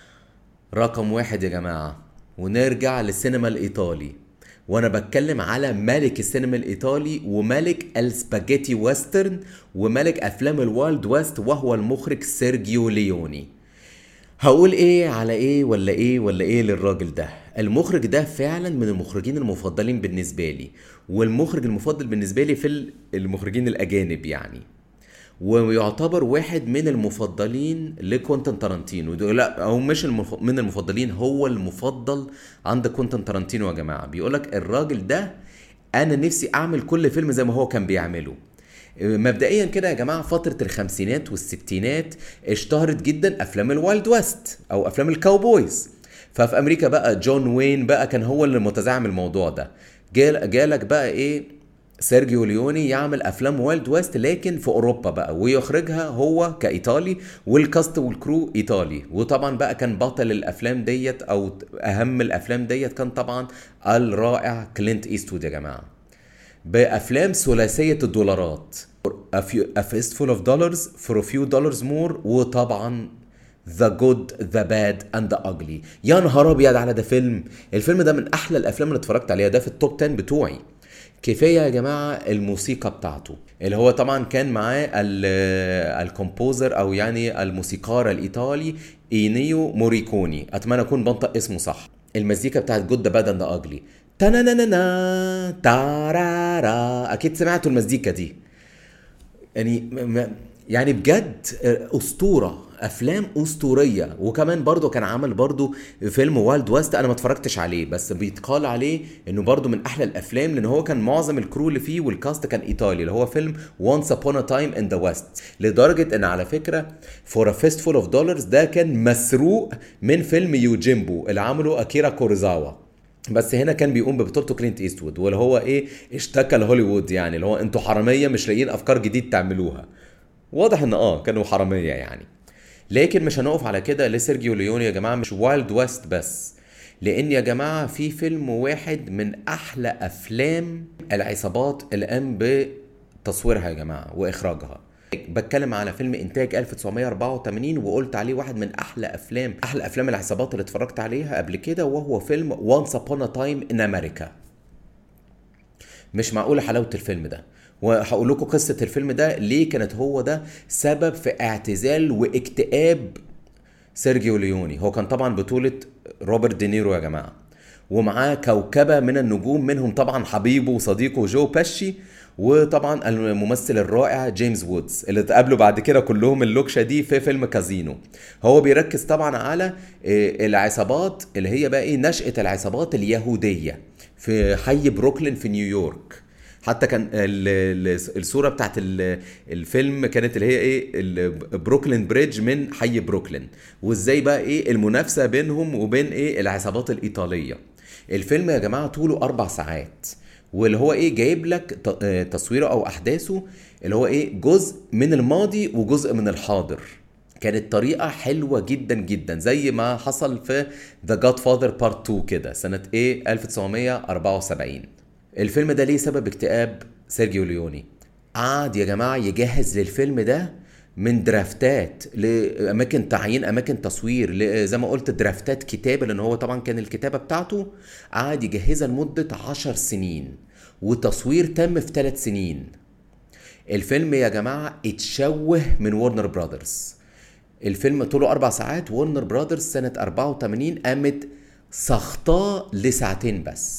رقم واحد يا جماعه ونرجع للسينما الايطالي وانا بتكلم على ملك السينما الايطالي وملك السباجيتي ويسترن وملك افلام الوايلد ويست وهو المخرج سيرجيو ليوني هقول ايه على ايه ولا ايه ولا ايه للراجل ده المخرج ده فعلا من المخرجين المفضلين بالنسبه لي والمخرج المفضل بالنسبه لي في المخرجين الاجانب يعني ويعتبر واحد من المفضلين لكوينتن تارانتينو لا او مش المف... من المفضلين هو المفضل عند كوينتن تارانتينو يا جماعه بيقولك الراجل ده انا نفسي اعمل كل فيلم زي ما هو كان بيعمله مبدئيا كده يا جماعه فتره الخمسينات والستينات اشتهرت جدا افلام الوايلد ويست او افلام الكاوبويز ففي امريكا بقى جون وين بقى كان هو اللي متزعم الموضوع ده جال جالك بقى ايه سيرجيو ليوني يعمل افلام وايلد ويست لكن في اوروبا بقى ويخرجها هو كايطالي والكاست والكرو ايطالي وطبعا بقى كان بطل الافلام ديت او اهم الافلام ديت كان طبعا الرائع كلينت ايستوود يا جماعه بافلام ثلاثيه الدولارات a, few, a fistful of dollars for a few dollars more وطبعا ذا جود ذا باد اند ذا اجلي يا نهار ابيض على ده فيلم الفيلم ده من احلى الافلام اللي اتفرجت عليها ده في التوب 10 بتوعي كفايه يا جماعه الموسيقى بتاعته اللي هو طبعا كان معاه الكومبوزر او يعني الموسيقار الايطالي اينيو موريكوني اتمنى اكون بنطق اسمه صح المزيكا بتاعت جود ذا باد اند ذا اجلي تانانانا تارارا اكيد سمعتوا المزيكا دي يعني يعني بجد اسطوره افلام اسطوريه وكمان برضو كان عمل برضو فيلم وايلد ويست انا ما اتفرجتش عليه بس بيتقال عليه انه برضو من احلى الافلام لان هو كان معظم الكرو اللي فيه والكاست كان ايطالي اللي هو فيلم وانس ابون ا تايم ان ذا ويست لدرجه ان على فكره فور ا فيستفول اوف دولارز ده كان مسروق من فيلم يوجيمبو اللي عمله اكيرا كوريزاوا بس هنا كان بيقوم ببطولته كلينت ايستوود واللي هو ايه اشتكى لهوليوود يعني اللي هو انتوا حراميه مش لاقيين افكار جديد تعملوها واضح ان اه كانوا حراميه يعني لكن مش هنقف على كده لسيرجيو ليوني يا جماعه مش وايلد ويست بس لان يا جماعه في فيلم واحد من احلى افلام العصابات اللي قام بتصويرها يا جماعه واخراجها بتكلم على فيلم انتاج 1984 وقلت عليه واحد من احلى افلام احلى افلام العصابات اللي اتفرجت عليها قبل كده وهو فيلم وانس ابون ا تايم ان امريكا مش معقوله حلاوه الفيلم ده وهقول لكم قصه الفيلم ده ليه كانت هو ده سبب في اعتزال واكتئاب سيرجيو ليوني هو كان طبعا بطوله روبرت دينيرو يا جماعه ومعاه كوكبه من النجوم منهم طبعا حبيبه وصديقه جو باشي وطبعا الممثل الرائع جيمس وودز اللي اتقابلوا بعد كده كلهم اللوكشه دي في فيلم كازينو هو بيركز طبعا على العصابات اللي هي بقى ايه نشأة العصابات اليهودية في حي بروكلين في نيويورك حتى كان الصوره بتاعت الفيلم كانت اللي هي ايه بروكلين بريدج من حي بروكلين وازاي بقى ايه المنافسه بينهم وبين ايه العصابات الايطاليه الفيلم يا جماعه طوله اربع ساعات واللي هو ايه جايب لك تصويره او احداثه اللي هو ايه جزء من الماضي وجزء من الحاضر كانت طريقه حلوه جدا جدا زي ما حصل في ذا جاد فاذر بارت 2 كده سنه ايه 1974 الفيلم ده ليه سبب اكتئاب سيرجيو ليوني قعد يا جماعه يجهز للفيلم ده من درافتات لاماكن تعيين اماكن تصوير زي ما قلت درافتات كتابه لان هو طبعا كان الكتابه بتاعته قعد يجهزها لمده عشر سنين وتصوير تم في ثلاث سنين الفيلم يا جماعه اتشوه من ورنر براذرز الفيلم طوله اربع ساعات ورنر براذرز سنه 84 قامت سخطاه لساعتين بس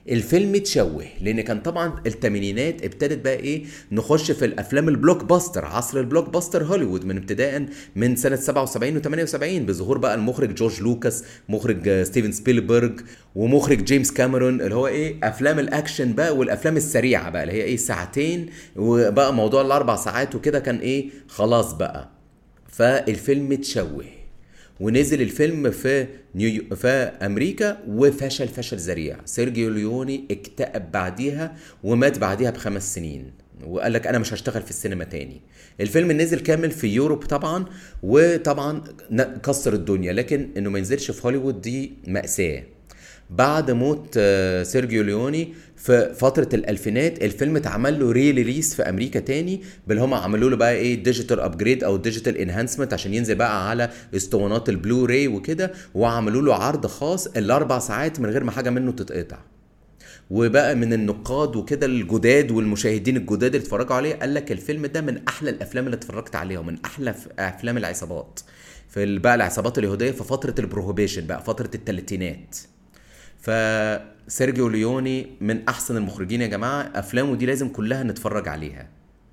الفيلم اتشوه لان كان طبعا الثمانينات ابتدت بقى ايه نخش في الافلام البلوك باستر عصر البلوك باستر هوليوود من ابتداء من سنه 77 و78 بظهور بقى المخرج جورج لوكاس مخرج ستيفن سبيلبرج ومخرج جيمس كاميرون اللي هو ايه افلام الاكشن بقى والافلام السريعه بقى اللي هي ايه ساعتين وبقى موضوع الاربع ساعات وكده كان ايه خلاص بقى فالفيلم اتشوه ونزل الفيلم في نيو في امريكا وفشل فشل ذريع سيرجيو ليوني اكتئب بعديها ومات بعديها بخمس سنين وقال لك انا مش هشتغل في السينما تاني الفيلم نزل كامل في يوروب طبعا وطبعا كسر الدنيا لكن انه ما ينزلش في هوليوود دي مأساة بعد موت سيرجيو ليوني في فتره الالفينات الفيلم اتعمل له ري ريليس في امريكا تاني بل هم عملوا له بقى ايه ديجيتال ابجريد او ديجيتال انهانسمنت عشان ينزل بقى على اسطوانات البلو راي وكده وعملوا له عرض خاص الاربع ساعات من غير ما حاجه منه تتقطع وبقى من النقاد وكده الجداد والمشاهدين الجداد اللي اتفرجوا عليه قال لك الفيلم ده من احلى الافلام اللي اتفرجت عليها ومن احلى افلام العصابات في بقى العصابات اليهوديه في فتره البروهوبيشن بقى فتره الثلاثينات فسيرجيو ليوني من احسن المخرجين يا جماعه افلامه دي لازم كلها نتفرج عليها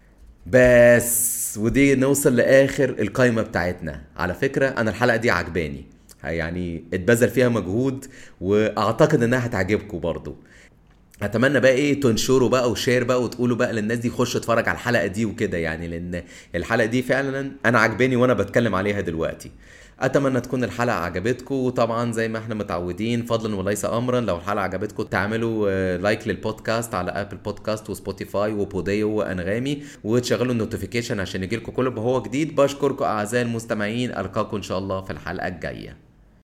بس ودي نوصل لاخر القايمه بتاعتنا على فكره انا الحلقه دي عجباني يعني اتبذل فيها مجهود واعتقد انها هتعجبكم برضو اتمنى بقى ايه تنشروا بقى وشير بقى وتقولوا بقى للناس دي خش اتفرج على الحلقه دي وكده يعني لان الحلقه دي فعلا انا عجباني وانا بتكلم عليها دلوقتي اتمنى تكون الحلقه عجبتكم وطبعا زي ما احنا متعودين فضلا وليس امرا لو الحلقه عجبتكم تعملوا لايك للبودكاست على ابل بودكاست وسبوتيفاي وبوديو وانغامي وتشغلوا النوتيفيكيشن عشان يجيلكم كل ما هو جديد بشكركم اعزائي المستمعين القاكم ان شاء الله في الحلقه الجايه